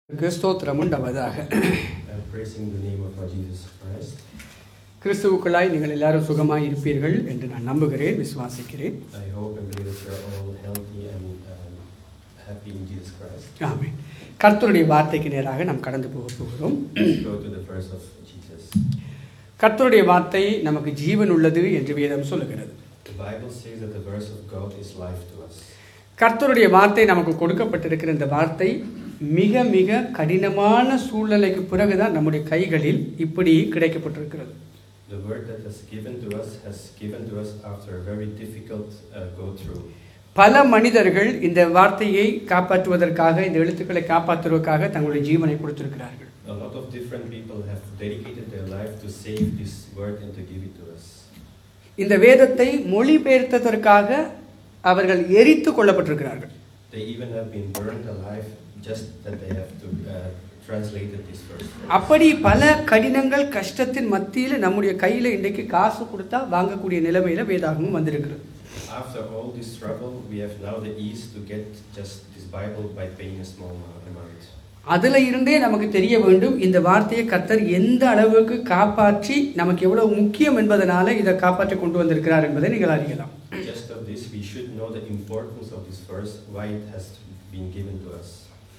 ஸ்தோத்திரம் உண்டவதாக and praising the name of our Jesus Christ. கிறிஸ்துவுக்குள்ளாய் நீங்கள் எல்லாரும் சுகமாய் இருப்பீர்கள் என்று நான் நம்புகிறேன் விசுவாசிக்கிறேன் I hope and believe that you are all healthy and um, happy in Jesus Christ. ஆமென் கர்த்தருடைய வார்த்தைக்கு நேராக நாம் கடந்து போக போகிறோம் Let's go to the verse of Jesus. கர்த்தருடைய வார்த்தை நமக்கு ஜீவன் உள்ளது என்று வேதம் சொல்லுகிறது The Bible says that the verse of God is life to us. கர்த்தருடைய வார்த்தை நமக்கு கொடுக்கப்பட்டிருக்கிற இந்த வார்த்தை மிக மிக கடினமான சூழ்நிலைக்கு பிறகுதான் நம்முடைய கைகளில் இப்படி கிடைக்கப்பட்டிருக்கிறது The word that has given to us has given to us after a very difficult uh, go through. பல மனிதர்கள் இந்த வார்த்தையை காப்பாற்றுவதற்காக இந்த எழுத்துக்களை காப்பாற்றுவதற்காக தங்களுடைய ஜீவனை கொடுத்திருக்கிறார்கள் A lot of different people have dedicated their life to save this word and to give it to us. இந்த வேதத்தை மொழிபெயர்த்ததற்காக அவர்கள் எரித்து கொல்லப்பட்டிருக்கிறார்கள் They even have been burned alive just that they have to uh, translated this verse. அப்படி பல கடினங்கள் கஷ்டத்தின் மத்தியில் நம்முடைய கையில் இன்றைக்கு காசு கொடுத்தா வாங்கக்கூடிய நிலைமையில வேதாகமும் வந்திருக்கிறது After all this struggle, we have now the ease to get just this Bible by paying a small amount. அதுல இருந்தே நமக்கு தெரிய வேண்டும் இந்த வார்த்தையை கர்த்தர் எந்த அளவுக்கு காப்பாற்றி நமக்கு எவ்வளவு முக்கியம் என்பதனால இதை காப்பாற்றி கொண்டு வந்திருக்கிறார் என்பதை நீங்கள் அறியலாம் Just of this, we should know the importance of this verse, why it has been given to us.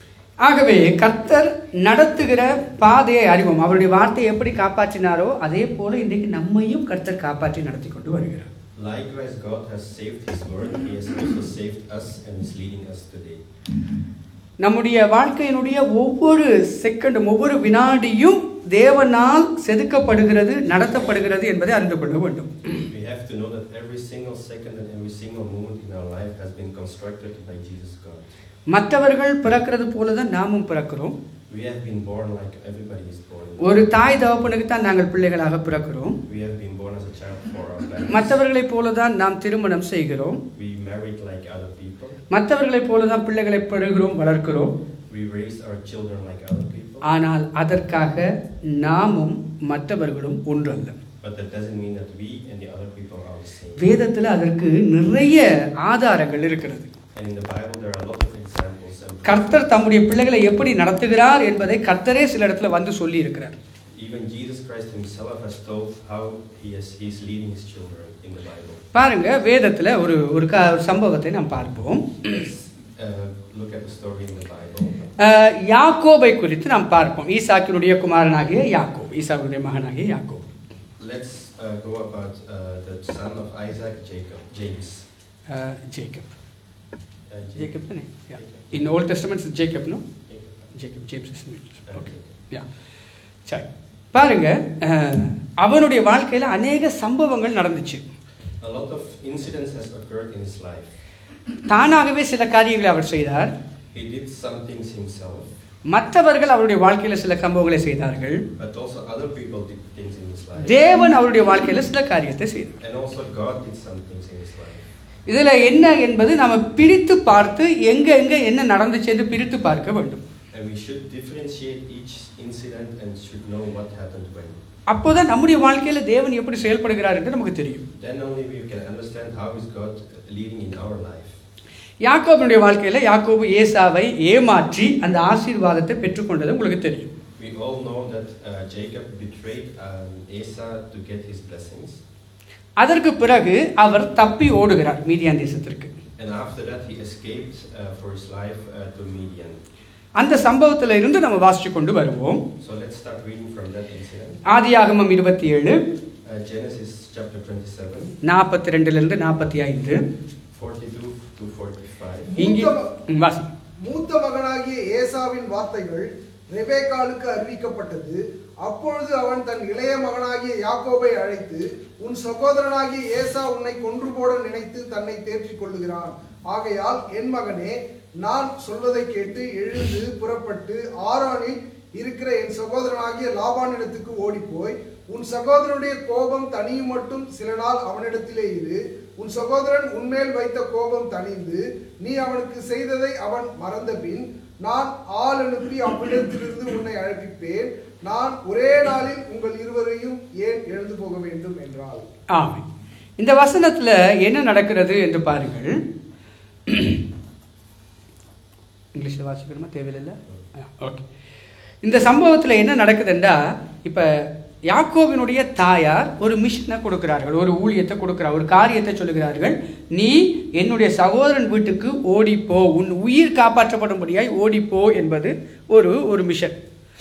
ஆகவே கர்த்தர் நடத்துகிற பாதையை அறிவோம் அவருடைய வார்த்தையை எப்படி காப்பாற்றினாரோ அதே போல இன்றைக்கு நம்மையும் கர்த்தர் காப்பாற்றி நடத்தி கொண்டு வருகிறார் Likewise, God has saved His word, He has also saved us and is leading us today. நம்முடைய வாழ்க்கையினுடைய ஒவ்வொரு செகண்டும் ஒவ்வொரு வினாடியும் தேவனால் செதுக்கப்படுகிறது நடத்தப்படுகிறது என்பதை அறிந்து கொள்ள வேண்டும் We have to know that every single second and every single moment in our life has been constructed by Jesus God. மற்றவர்கள் பிறக்கிறது போல தான் நாமும் பிறக்கிறோம் We have been born like everybody is born. ஒரு தாய் தகப்பனுக்கு தான் நாங்கள் பிள்ளைகளாக பிறக்கிறோம் We have been born as a child for our parents. மற்றவர்களைப் போல தான் நாம் திருமணம் செய்கிறோம் We married like other people. மற்றவர்களைப் போல தான் பிள்ளைகளை பெறுகிறோம் வளர்க்கிறோம் We raised our children like other people. ஆனால் அதற்காக நாமும் மற்றவர்களும் ஒன்று அல்ல But that doesn't mean that we and the other people are the same. வேதத்தில் அதற்கு நிறைய ஆதாரங்கள் இருக்கிறது And in the Bible, there are a lot of examples. And கர்த்தர் தம்முடைய பிள்ளைகளை எப்படி நடத்துகிறார் என்பதை கர்த்தரே சில இடத்துல வந்து சொல்லி இருக்கிறார் even Jesus Christ Himself has told how He is He's leading His children in the Bible. பாருங்க வேதத்துல ஒரு ஒரு க- ஒரு சம்பவத்தை நாம் பார்ப்போம் Let's uh, look at the story in the Bible. அஹ், யாக்கோபை குறித்து நாம் பார்ப்போம் ஈசாக்கினுடைய குமாரனாகிய யாக்கோப் ஈசாக்கினுடைய மகனாகிய யாக்கோப் Let's uh, go about uh, the son of Isaac, Jacob, James. Ah, Jacob Uh, Jacob தானே Jacob. In old testaments Jacob no Jacob. Jacob James okay Okay. Yeah சரி பாருங்க அஹ், அவனுடைய வாழ்க்கையில அநேக சம்பவங்கள் நடந்துச்சு A lot of incidents has occurred in his life. தானாகவே சில காரியங்களை அவர் செய்தார் He did some things himself, மற்றவர்கள் அவருடைய வாழ்க்கையில சில சம்பவங்களை செய்தார்கள் but also other people did things in his life. தேவன் அவருடைய வாழ்க்கையில சில காரியத்தை செய்தார் And also God did some things in his life. இதுல என்ன என்பது நாம பிரித்து பார்த்து எங்க எங்க என்ன நடந்துச்சு என்று பிரித்து பார்க்க வேண்டும் And we should differentiate each incident and should know what happened when. அப்போதான் நம்முடைய வாழ்க்கையில தேவன் எப்படி செயல்படுகிறார் என்று நமக்கு தெரியும் Then only we can understand how is God leading in our life. யாக்கோபனுடைய வாழ்க்கையில யாக்கோபு ஏசாவை ஏமாற்றி அந்த ஆசீர்வாதத்தை பெற்றுக்கொண்டது உங்களுக்கு தெரியும் We all know that uh, Jacob betrayed um, Esau to get his blessings. அதற்கு பிறகு அவர் தப்பி ஓடுகிறார் மீதியான் தேசத்திற்கு And after that, he escaped uh, for his life uh, to Midian. அந்த சம்பவத்துல இருந்து நம்ம வாசிச்சு கொண்டு வருவோம் So let's start reading from that incident. ஆதியாகமம் இருபத்தி ஏழு Uh, Genesis chapter 27, நாற்பத்தி ரெண்டுல இருந்து நாற்பத்தி ஐந்து 42 to 45. இங்கே ம், வாசி மூத்த மகனாகிய ஏசாவின் வார்த்தைகள் ரெபேக்காலுக்கு அறிவிக்கப்பட்டது அப்பொழுது அவன் தன் இளைய மகனாகிய யாக்கோபை அழைத்து உன் சகோதரனாகிய ஏசா உன்னை கொன்று போட நினைத்து தன்னை தேற்றிக் கொள்ளுகிறான் ஆகையால் என் மகனே நான் சொல்வதை கேட்டு எழுந்து புறப்பட்டு ஆரோனில் இருக்கிற என் சகோதரனாகிய லாபானிடத்துக்கு ஓடிப்போய் உன் சகோதரனுடைய கோபம் தனியும் மட்டும் சில நாள் அவனிடத்திலே இரு உன் சகோதரன் உன்மேல் வைத்த கோபம் தணிந்து நீ அவனுக்கு செய்ததை அவன் மறந்த பின் நான் ஆள் அனுப்பி அவ்விடத்திலிருந்து உன்னை அழைப்பிப்பேன் நான் ஒரே நாளில் உங்கள் இருவரையும் ஏன் எழுந்து போக வேண்டும் என்றாள் ஆமென் இந்த வசனத்துல என்ன நடக்கிறது என்று பாருங்கள் இங்கிலீஷ்ல வாசிக்கணுமா தேவையில்லை ஓகே இந்த சம்பவத்தில் என்ன நடக்குதுன்னா இப்போ யாக்கோபினுடைய தாயார் ஒரு மிஷனை கொடுக்கிறார்கள் ஒரு ஊழியத்தை கொடுக்கிறார் ஒரு காரியத்தை சொல்லுகிறார்கள் நீ என்னுடைய சகோதரன் வீட்டுக்கு ஓடிப்போ உன் உயிர் காப்பாற்றப்படும்படியாய் ஓடிப்போ என்பது ஒரு ஒரு mission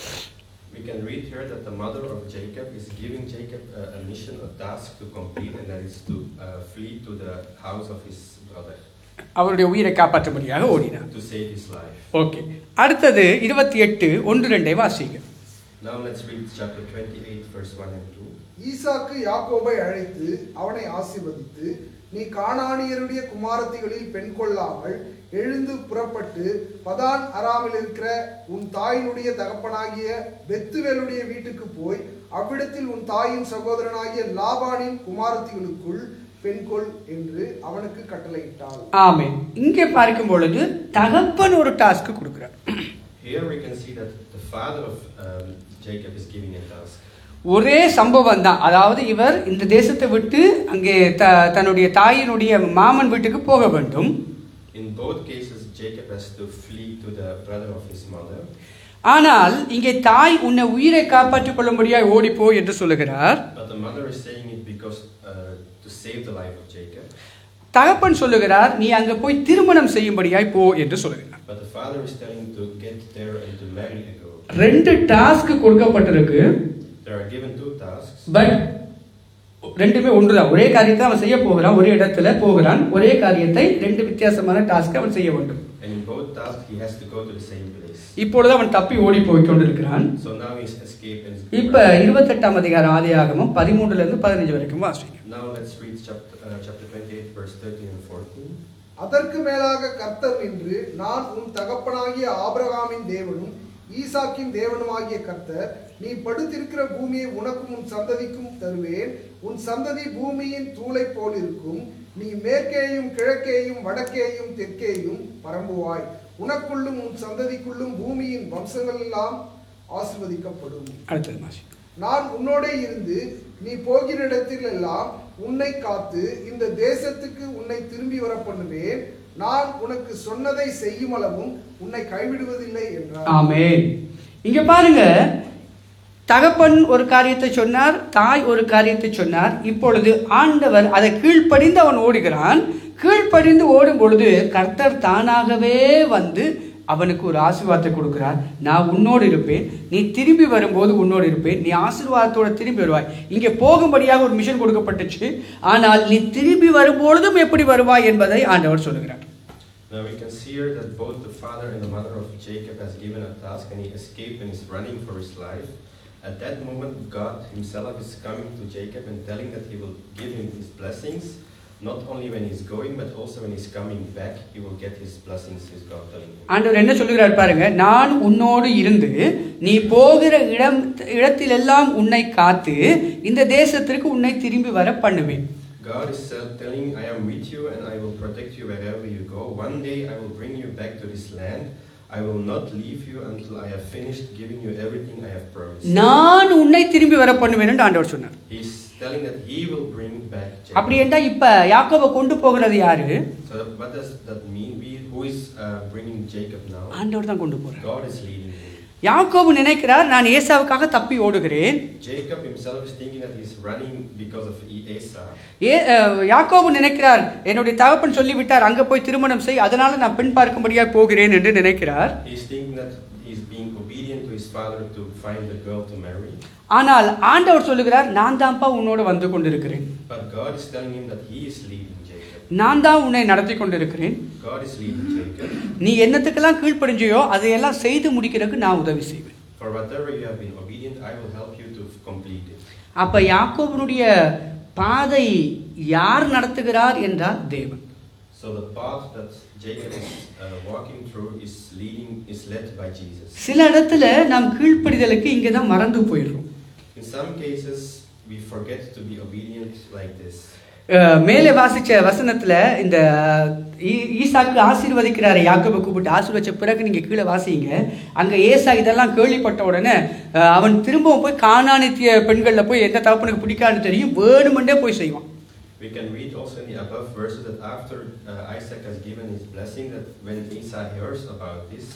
We can read here that the mother of Jacob is giving Jacob a, a mission, a task to complete, and that is to uh, flee to the house of his brother அவருடைய உயிரை காப்பாற்றும்படியாக ஓடினார் to save his life. Okay அடுத்தது இருபத்தி எட்டு ஒன்று ரெண்டை வாசிங்க Now let's read chapter 28, verse 1 and 2. ஈசாக்கு யாக்கோபை அழைத்து அவனை ஆசீர்வதித்து நீ கானானியருடைய குமாரத்திகளில் பெண் கொள்ளாமல் எழுந்து புறப்பட்டு பதான் அராமில் இருக்கிற உன் தாயினுடைய தகப்பனாகிய பெத்துவேலுடைய வீட்டுக்கு போய் அவ்விடத்தில் உன் தாயின் சகோதரனாகிய லாபானின் குமாரத்திகளுக்குள் பெண் கொள் என்று அவனுக்கு கட்டளையிட்டாள் ஆமென் இங்கே பார்க்கும் பொழுது தகப்பன் ஒரு டாஸ்க் கொடுக்கிறார் Here we can see that the father of um, Jacob is giving a task. ஒரே சம்பவம் தான் அதாவது இவர் இந்த தேசத்தை விட்டு அங்கே த தன்னுடைய தாயினுடைய மாமன் வீட்டுக்கு போக வேண்டும் In both cases, Jacob has to flee to the brother of his mother. ஆனால் இங்கே தாய் உன்னை உயிரை காப்பாற்றிக் கொள்ளும்படியாய் ஓடிப்போ என்று சொல்லுகிறார் But the mother is saying it because uh, to save the life of Jacob. தகப்பன் சொல்லுகிறார் நீ அங்க போய் திருமணம் செய்யும்படியாய் போ என்று சொல்லுகிறார் But the father is telling to get there and to marry a girl. ரெண்டு டாஸ்க் கொடுக்கப்பட்டிருக்கு There are given two tasks, but ரெண்டுமே ஒன்றுதான் ஒரே காரியத்தை அவன் செய்ய போகிறான் ஒரே இடத்துல போகிறான் ஒரே காரியத்தை ரெண்டு வித்தியாசமான டாஸ்க் அவன் செய்ய வேண்டும் and in both tasks he has to go to the same place. இப்பொழுது அவன் தப்பி ஓடி போய் கொண்டிருக்கிறான் So now he's escaped and is இப்ப இருபத்தெட்டாம் அதிகாரம் ஆதியாகமம் பதிமூன்றுல இருந்து பதினஞ்சு வரைக்கும் வாசிங்க Now let's read chapter, uh, chapter 28, verse 13 and 14. அதற்கு மேலாக கர்த்தர் நின்று நான் உன் தகப்பனாகிய ஆபிரகாமின் தேவனும் ஈசாக்கின் தேவனுமாகிய கர்த்தர் நீ படுத்திருக்கிற பூமியை உனக்கும் உன் சந்ததிக்கும் தருவேன் உன் சந்ததி பூமியின் தூளைப் போல் இருக்கும் நீ மேற்கேயும் கிழக்கேயும் வடக்கேயும் தெற்கேயும் பரம்புவாய் உனக்குள்ளும் உன் சந்ததிக்குள்ளும் பூமியின் வம்சங்கள் எல்லாம் ஆசிர்வதிக்கப்படும் அடுத்தது வாசி நான் உன்னோடே இருந்து நீ போகிற இடத்தில் எல்லாம் உன்னை காத்து இந்த தேசத்துக்கு உன்னை திரும்பி வர பண்ணுவேன் நான் உனக்கு சொன்னதை செய்யும் அளவும் உன்னை கைவிடுவதில்லை என்றார் ஆமென் இங்க பாருங்க தகப்பன் ஒரு காரியத்தை சொன்னார் தாய் ஒரு காரியத்தை சொன்னார் இப்பொழுது ஆண்டவர் அதை கீழ்ப்படிந்து அவன் ஓடுகிறான் கீழ்ப்படிந்து ஓடும் பொழுது கர்த்தர் தானாகவே வந்து அவனுக்கு ஒரு ஆசீர்வாதத்தை கொடுக்கிறார் நான் உன்னோடு இருப்பேன் நீ திரும்பி வரும்போது உன்னோடு இருப்பேன் நீ ஆசீர்வாதத்தோட திரும்பி வருவாய் இங்கே போகும்படியாக ஒரு மிஷன் கொடுக்கப்பட்டுச்சு ஆனால் நீ திரும்பி வரும்பொழுதும் எப்படி வருவாய் என்பதை ஆண்டவர் சொல்லுகிறார் Now we can see here that both the father and the mother of Jacob has given a task and he escaped and is running for his life. At that moment, God himself is coming to Jacob and telling that he will give him his blessings. Not only when he's going, but also when he's coming back, he will get his blessings, is God telling him. ஆண்டவர் என்ன சொல்லுகிறார் பாருங்க நான் உன்னோடு இருந்து நீ போகிற இடம் இடத்திலெல்லாம் உன்னை காத்து இந்த தேசத்திற்கு உன்னை திரும்பி வர பண்ணுவேன் God is uh, telling, I am with you and I will protect you wherever you go. One day I will bring you back to this land. I will not leave you until I have finished giving you everything I have promised. நான் உன்னை திரும்பி வர பண்ணுவேன் என்று ஆண்டவர் சொன்னார் He's telling that he will bring back அப்படி Jacob. என்றால் இப்ப யாக்கோபை கொண்டு போகிறது யாரு So what does that mean? We, who is uh, bringing Jacob now? ஆண்டவர் தான் கொண்டு போறார் God is leading him. யாக்கோபு நினைக்கிறார் நான் ஏசாவுக்காக தப்பி ஓடுகிறேன் Jacob himself is thinking that he's running because of E- Esau. ஏ அஹ், யாக்கோபு நினைக்கிறார் என்னுடைய தகப்பன் சொல்லிவிட்டார் அங்க போய் திருமணம் செய் அதனால நான் பெண் பார்க்கும்படியாக போகிறேன் என்று நினைக்கிறார் He's thinking that he's being obedient to his father to find a girl to marry. ஆனால் ஆண்டவர் சொல்லுகிறார் நான் தான்ப்பா உன்னோட வந்து கொண்டிருக்கிறேன் But God is telling him that he is leading Jacob. நான் தான் உன்னை நடத்தி கொண்டிருக்கிறேன் God is leading Jacob. நீ என்னத்துக்கெல்லாம் கீழ்ப்படிஞ்சியோ அதையெல்லாம் செய்து முடிக்கிறதுக்கு நான் உதவி செய்வேன் For whatever you have been obedient, I will help you to complete it. அப்ப யாக்கோபனுடைய பாதை யார் நடத்துகிறார் என்றால் தேவன் So the path that Jacob is uh, walking through is leading, is led by Jesus. சில இடத்துல நாம் கீழ்ப்படிதலுக்கு இங்கே தான் மறந்து போயிடுறோம் In some cases, we forget to be obedient like this. அஹ் மேலே வாசிச்ச வசனத்துல இந்த ஈ- ஈசாக்கு ஆசீர்வதிக்கிறாரு யாக்கோபை கூப்பிட்டு ஆசீர்வச்ச பிறகு நீங்க கீழே வாசிங்க அங்க ஏசா இதெல்லாம் கேள்விப்பட்ட உடனே அஹ் அவன் திரும்பவும் போய் காணானித்திய பெண்கள்ல போய் எந்த தகப்பனுக்கு பிடிக்காதுன்னு தெரியும் வேணுமெண்டே போய் செய்வான் We can read also in the above verses that after uh, Isaac has given his blessing, that when Esau hears about this,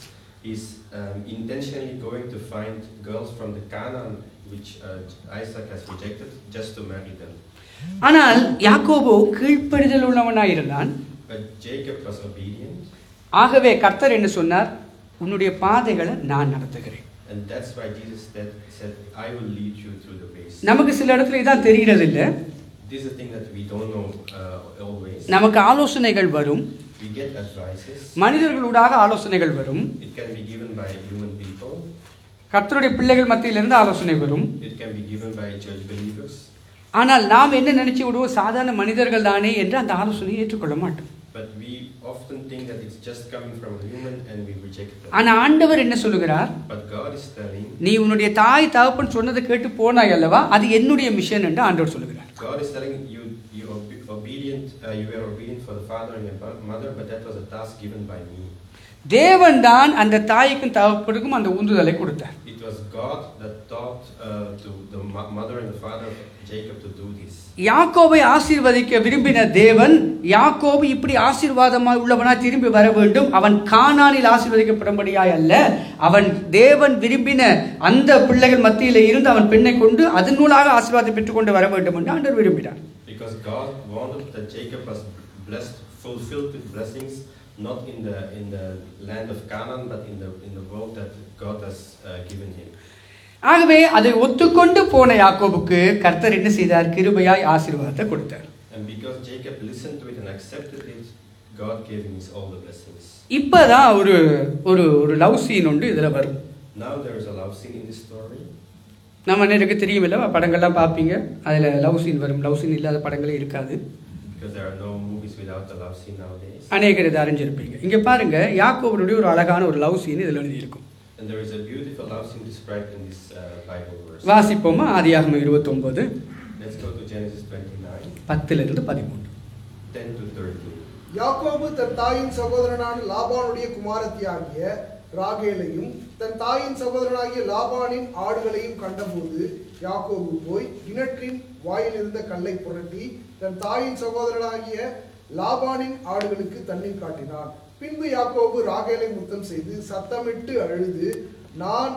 he's um, intentionally going to find girls from the Canaan which uh, Isaac has rejected just to marry them. ஆனால் யாக்கோபு கீழ்ப்படிதல் உள்ளவனாயிருந்தான் But Jacob was obedient, ஆகவே கர்த்தர் என்ன சொன்னார் உன்னுடைய பாதைகளை நான் நடத்துகிறேன் and that's why Jesus said, said I will lead you through the ways. நமக்கு சில இடத்துல இதான் தெரிகிறது இல்லை This is a thing that we don't know uh, always. நமக்கு ஆலோசனைகள் வரும் We get advices. மனிதர்களூடாக ஆலோசனைகள் வரும் It can be given by human people. கர்த்தருடைய பிள்ளைகள் மத்தியிலிருந்து ஆலோசனை வரும் It can be given by church believers. ஆனால் நாம் என்ன நினைச்சு விடுவோம் சாதாரண மனிதர்கள் தானே என்று அந்த ஆலோசனையை ஏற்றுக்கொள்ள மாட்டோம் But we often think that it's just coming from a human and we reject it. ஆனா ஆண்டவர் என்ன சொல்லுகிறார் But God is telling, நீ உன்னுடைய தாய் தகப்பன் சொன்னதை கேட்டு போனாய் அல்லவா அது என்னுடைய மிஷன் என்று ஆண்டவர் சொல்லுகிறார் God is telling you, you obe- obedient, uh, you were obedient for the father and your mo- mother, but that was a task given by me. தேவன் தான் அந்த தாய்க்கும் தகப்பனுக்கும் அந்த உந்துதலை கொடுத்தார் It was God that taught uh, to the mo- mother and the father of Jacob to do this. யாக்கோபை ஆசீர்வதிக்க விரும்பின தேவன் யாக்கோபு இப்படி ஆசீர்வாதமாய் உள்ளவனா திரும்பி வர வேண்டும் அவன் கானானில் ஆசீர்வதிக்கப்படும்படியாய் அல்ல அவன் தேவன் விரும்பின அந்த பிள்ளைகள் மத்தியில் இருந்து அவன் பெண்ணை கொண்டு அதன் மூலாக ஆசீர்வாதம் பெற்றுக்கொண்டு வர வேண்டும் என்று ஆண்டவர் விரும்பினார் Because God wanted that Jacob was blessed, fulfilled with blessings, not in the in the land of Canaan, but in the in the world that God has uh, given him. ஆகவே அதை ஒத்துக்கொண்டு போன யாக்கோபுக்கு கர்த்தர் என்ன செய்தார் கிருபையாய் ஆசீர்வாதத்தை கொடுத்தார் And because Jacob listened to it and accepted it, God gave him his all the blessings. இப்பதான் ஒரு ஒரு ஒரு லவ் சீன் உண்டு இதுல வரும் Now there is a love scene in this story. நம்ம எனக்கு தெரியும் இல்லவா படங்கள்லாம் பார்ப்பீங்க அதில் லவ் சீன் வரும் லவ் சீன் இல்லாத படங்களே இருக்காது Because there are no movies without a love scene nowadays. அநேகர் இதை அறிஞ்சிருப்பீங்க இங்கே பாருங்க யாக்கோபனுடைய ஒரு அழகான ஒரு லவ் சீன் இதில் எழுதியிருக்கும் And there is a beautiful love scene described in this uh, Bible verse. வாசிப்போமா ஆதியாகமம் இருபத்தொம்போது Let's go to Genesis 29, பத்திலிருந்து பதிமூன்று 10 to 13. யாக்கோபு தன் தாயின் சகோதரனான லாபானுடைய குமாரத்தியாகிய ராகேலையும் தன் தாயின் சகோதரனாகிய லாபானின் ஆடுகளையும் கண்டபோது யாக்கோபு போய் கிணற்றின் வாயில் இருந்த கல்லை புரட்டி தன் தாயின் சகோதரனாகிய லாபானின் ஆடுகளுக்கு தண்ணீர் காட்டினான் பின்பு யாக்கோபு ராகேலை முத்தம் செய்து சத்தமிட்டு அழுது நான்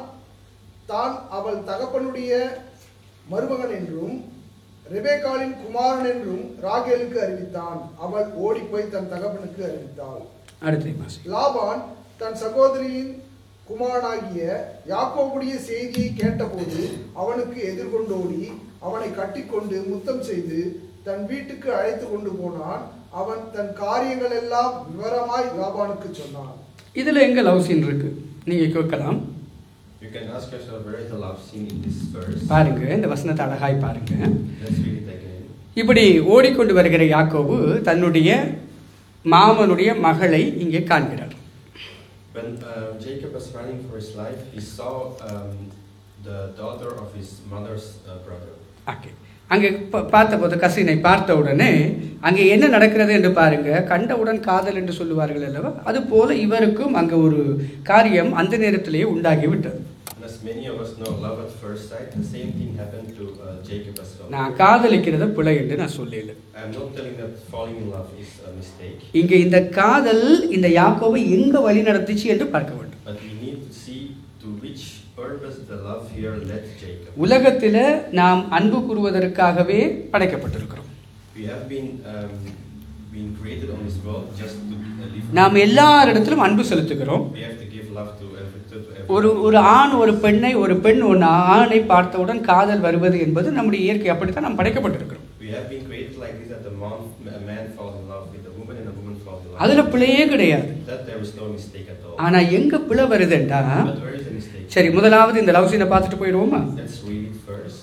தான் அவள் தகப்பனுடைய மருமகன் என்றும் ரெபேக்காளின் குமாரன் என்றும் ராகேலுக்கு அறிவித்தான் அவள் ஓடிப்போய் தன் தகப்பனுக்கு அறிவித்தாள் அடுத்த மாசி லாபான் தன் சகோதரியின் குமாரனாகிய யாக்கோபுடைய செய்தியை கேட்டபோது அவனுக்கு எதிர்கொண்டோடி அவனை கட்டிக்கொண்டு முத்தம் செய்து தன் வீட்டுக்கு அழைத்து கொண்டு போனான் அவன் தன் காரியங்கள் எல்லாம் விவரமாய் லாபானுக்கு சொன்னான் இதில் எங்கே லவ் சீன் இருக்கு நீங்கள் கேட்கலாம் You can ask yourself where is the love scene in this verse? பாருங்க இந்த வசனத்தை அழகாய் பாருங்க Let's read it again. இப்படி ஓடிக்கொண்டு வருகிற யாக்கோபு தன்னுடைய மாமனுடைய மகளை இங்கே காண்கிறார் When uh, Jacob was running for his life, he saw um, the daughter of his mother's uh, brother. Okay அங்கே ப- பார்த்தபோது கசினை பார்த்த உடனே அங்கே என்ன நடக்கிறது என்று பாருங்க கண்டவுடன் காதல் என்று சொல்லுவார்கள் அல்லவா அது போல இவருக்கும் அங்கே ஒரு காரியம் அந்த நேரத்திலேயே உண்டாகிவிட்டது And as many of us know, love at first sight, the same thing happened to uh, Jacob as well. நான் காதலிக்கிறத பிழை என்று நான் சொல்லல I'm not telling that falling in love is a mistake, இங்கே இந்த காதல் இந்த யாக்கோவை எங்க வழி நடத்துச்சு என்று பார்க்க வேண்டும் but we need to see to which purpose the love here led Jacob. உலகத்தில் நாம் அன்பு கூறுவதற்காகவே படைக்கப்பட்டிருக்கிறோம் We have been um, been created on this world just to uh, live. நாம் எல்லாரிடத்திலும் அன்பு செலுத்துகிறோம் We have to give love to every to everyone. ஒரு ஒரு ஆண் ஒரு பெண்ணை ஒரு பெண் ஒரு ஆணை பார்த்தவுடன் காதல் வருவது என்பது நம்முடைய இயற்கை அப்படித்தான் நாம் படைக்கப்பட்டிருக்கிறோம் We have been created like this that the man, a man falls in love with a woman and a woman falls in love. அதுல பிழையே கிடையாது That there is no mistake at all. ஆனா எங்க பிழை வருதுண்டா But where is the mistake? சரி முதலாவது இந்த love சீனை பார்த்துட்டு போயிடுவோமா Let's read it first.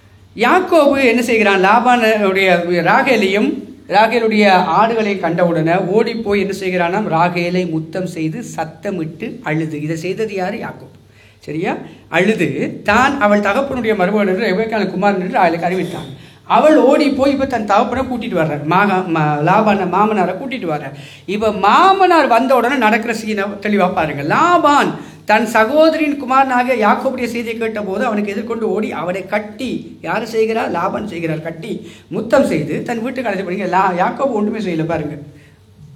யாக்கோபு என்ன செய்கிறான் லாபானுடைய ராகேலையும் ராகேலுடைய ஆடுகளை கண்டவுடனே ஓடி போய் என்ன செய்கிறானாம் ராகேலை முத்தம் செய்து சத்தமிட்டு அழுது இதை செய்தது யாரு யாக்கோபு சரியா அழுது தான் அவள் தகப்பனுடைய மருமகன் என்று ரெபேக்கான குமாரன் என்று அவளுக்கு அறிவித்தான் அவள் ஓடி போய் இப்போ தன் தகப்பனை கூட்டிட்டு வர்றார் மாக ம லாபான மாமனாரை கூட்டிட்டு வர்றார் இப்போ மாமனார் வந்த உடனே நடக்கிற சீனை தெளிவாக பாருங்க லாபான் தன் சகோதரின் குமாரனாக யாக்கோபுடைய செய்தியை கேட்டபோது அவனுக்கு எதிர்கொண்டு ஓடி அவனை கட்டி யார் செய்கிறார் லாபான் செய்கிறார் கட்டி முத்தம் செய்து தன் வீட்டுக்கு அழைத்து போனீங்க லா யாக்கோபு ஒன்றுமே செய்யல பாருங்க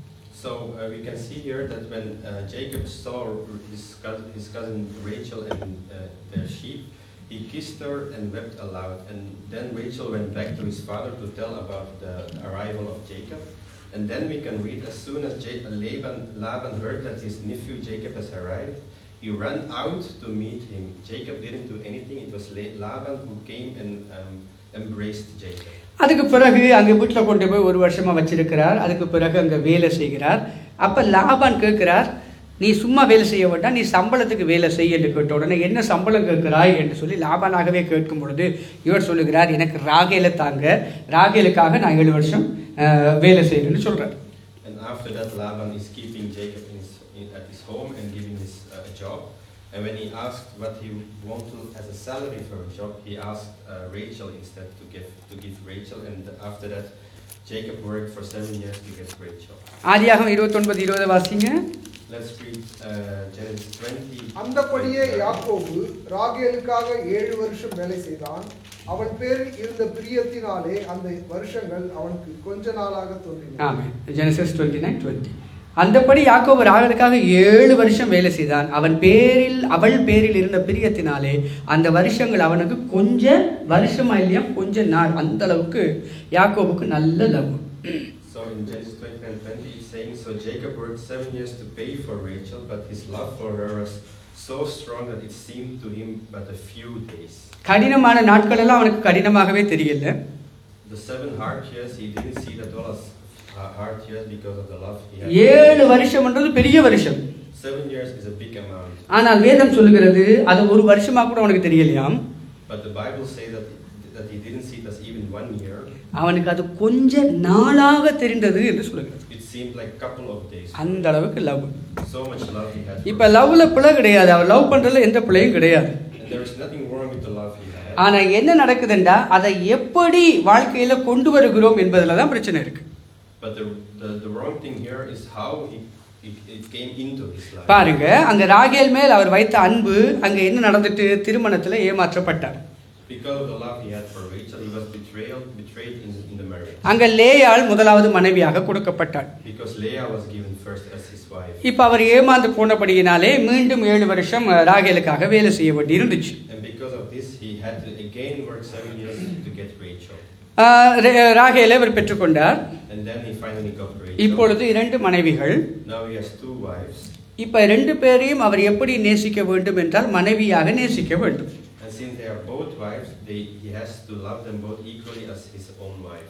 So uh, we can see here that when uh, Jacob saw his cousin, his cousin Rachel and uh, their sheep, he kissed her and wept aloud. And then Rachel went back to his father to tell about the arrival of Jacob. And then we can read as soon as Ja- Laban, Laban heard that his nephew Jacob has arrived, he ran out to meet him. Jacob didn't do anything. It was La- Laban who came and um, embraced Jacob. அதுக்கு பிறகு அங்கே வீட்டில் கொண்டு போய் ஒரு வருஷமாக வச்சிருக்கிறார் அதுக்கு பிறகு அங்கே வேலை செய்கிறார் அப்போ லாபான் கேட்கிறார் நீ சும்மா வேலை செய்ய வேண்டாம் நீ சம்பளத்துக்கு வேலை செய்ய என்று கேட்ட உடனே என்ன சம்பளம் கேட்கிறாய் என்று சொல்லி லாபானாகவே கேட்கும் பொழுது இவர் சொல்லுகிறார் எனக்கு ராகேல தாங்க ராகேலுக்காக நான் ஏழு வருஷம் அஹ், வேலை செய்யணும்னு சொல்கிறார் And after that, Laban is keeping Jacob in his, in, at his home and giving his uh, a job. And when he asked what he wanted as a salary for a job, he asked uh, Rachel instead to give to give Rachel. And after that, Jacob worked for seven years to get Rachel. ஆதியாகம் இருபத்தொன்பது இருபது வாசிங்க Let's read uh, Genesis 20. அந்தபடியே யாக்கோபு ராகேலுக்காக ஏழு வருஷம் வேலை செய்தான் அவன் பேரில் இருந்த பிரியத்தினாலே அந்த வருஷங்கள் அவனுக்கு கொஞ்ச நாளாக தோன்றின ஆமாம் ஜெனசஸ் டுவெண்ட்டி நைன் டுவெண்ட்டி அந்தபடி யாக்கோபு ராகலுக்காக ஏழு வருஷம் வேலை செய்தான் அவன் பேரில் அவள் பேரில் இருந்த பிரியத்தினாலே அந்த வருஷங்கள் அவனுக்கு கொஞ்ச வருஷமா இல்லையா கொஞ்ச நாள் அந்த அளவுக்கு யாக்கோபுக்கு நல்ல love So in Genesis 20 and 20, it's saying, So Jacob worked seven years to pay for Rachel, but his love for her was so strong that it seemed to him but a few days. கடினமான நாட்கள் எல்லாம் அவனுக்கு கடினமாகவே தெரியல The seven hard years, he didn't see that all as uh, hard years because of the love he had. ஏழு வருஷம்ன்றது பெரிய வருஷம் Seven years is a big amount, ஆனால் வேதம் சொல்லுகிறது அது ஒரு வருஷமா கூட அவனுக்கு தெரியலையாம் but the Bible says that, that he didn't see it as even one year. அவனுக்கு அது கொஞ்ச நாளாக தெரிந்தது என்று சொல்லுகிறது It seemed like a couple of days. அந்த அளவுக்கு love So much love he had. for இப்ப her. லவ்ல பிழை கிடையாது அவர் லவ் பண்றதுல எந்த பிழையும் கிடையாது And there is nothing wrong with the love he had. ஆனா என்ன நடக்குதுண்டா அதை எப்படி வாழ்க்கையில கொண்டு வருகிறோம் என்பதுல தான் பிரச்சனை இருக்கு But the, the, the wrong thing here is how he, it, it came into his life. பாருங்க அங்க ராகேல் மேல் அவர் வைத்த அன்பு அங்க என்ன நடந்துட்டு திருமணத்துல ஏமாற்றப்பட்டார் Because of the love he had for Rachel, he was betrayed, betrayed in, in the marriage. அங்க லேயாள் முதலாவது மனைவியாக கொடுக்கப்பட்டார் Because Leah was given first as his wife. இப்ப அவர் ஏமாந்து போனபடியினாலே மீண்டும் ஏழு வருஷம் அஹ், ராகேலுக்காக வேலை செய்ய வேண்டி இருந்துச்சு And because of this, he had to again work seven years to get Rachel. ஆஹ், ரே- ராகேலை அவர் பெற்றுக்கொண்டார் And then he finally got Rachel. இப்பொழுது இரண்டு மனைவிகள் Now he has two wives. இப்ப ரெண்டு பேரையும் அவர் எப்படி நேசிக்க வேண்டும் என்றால் மனைவியாக நேசிக்க வேண்டும் And since they are both wives, they, he has to love them both equally as his own wife.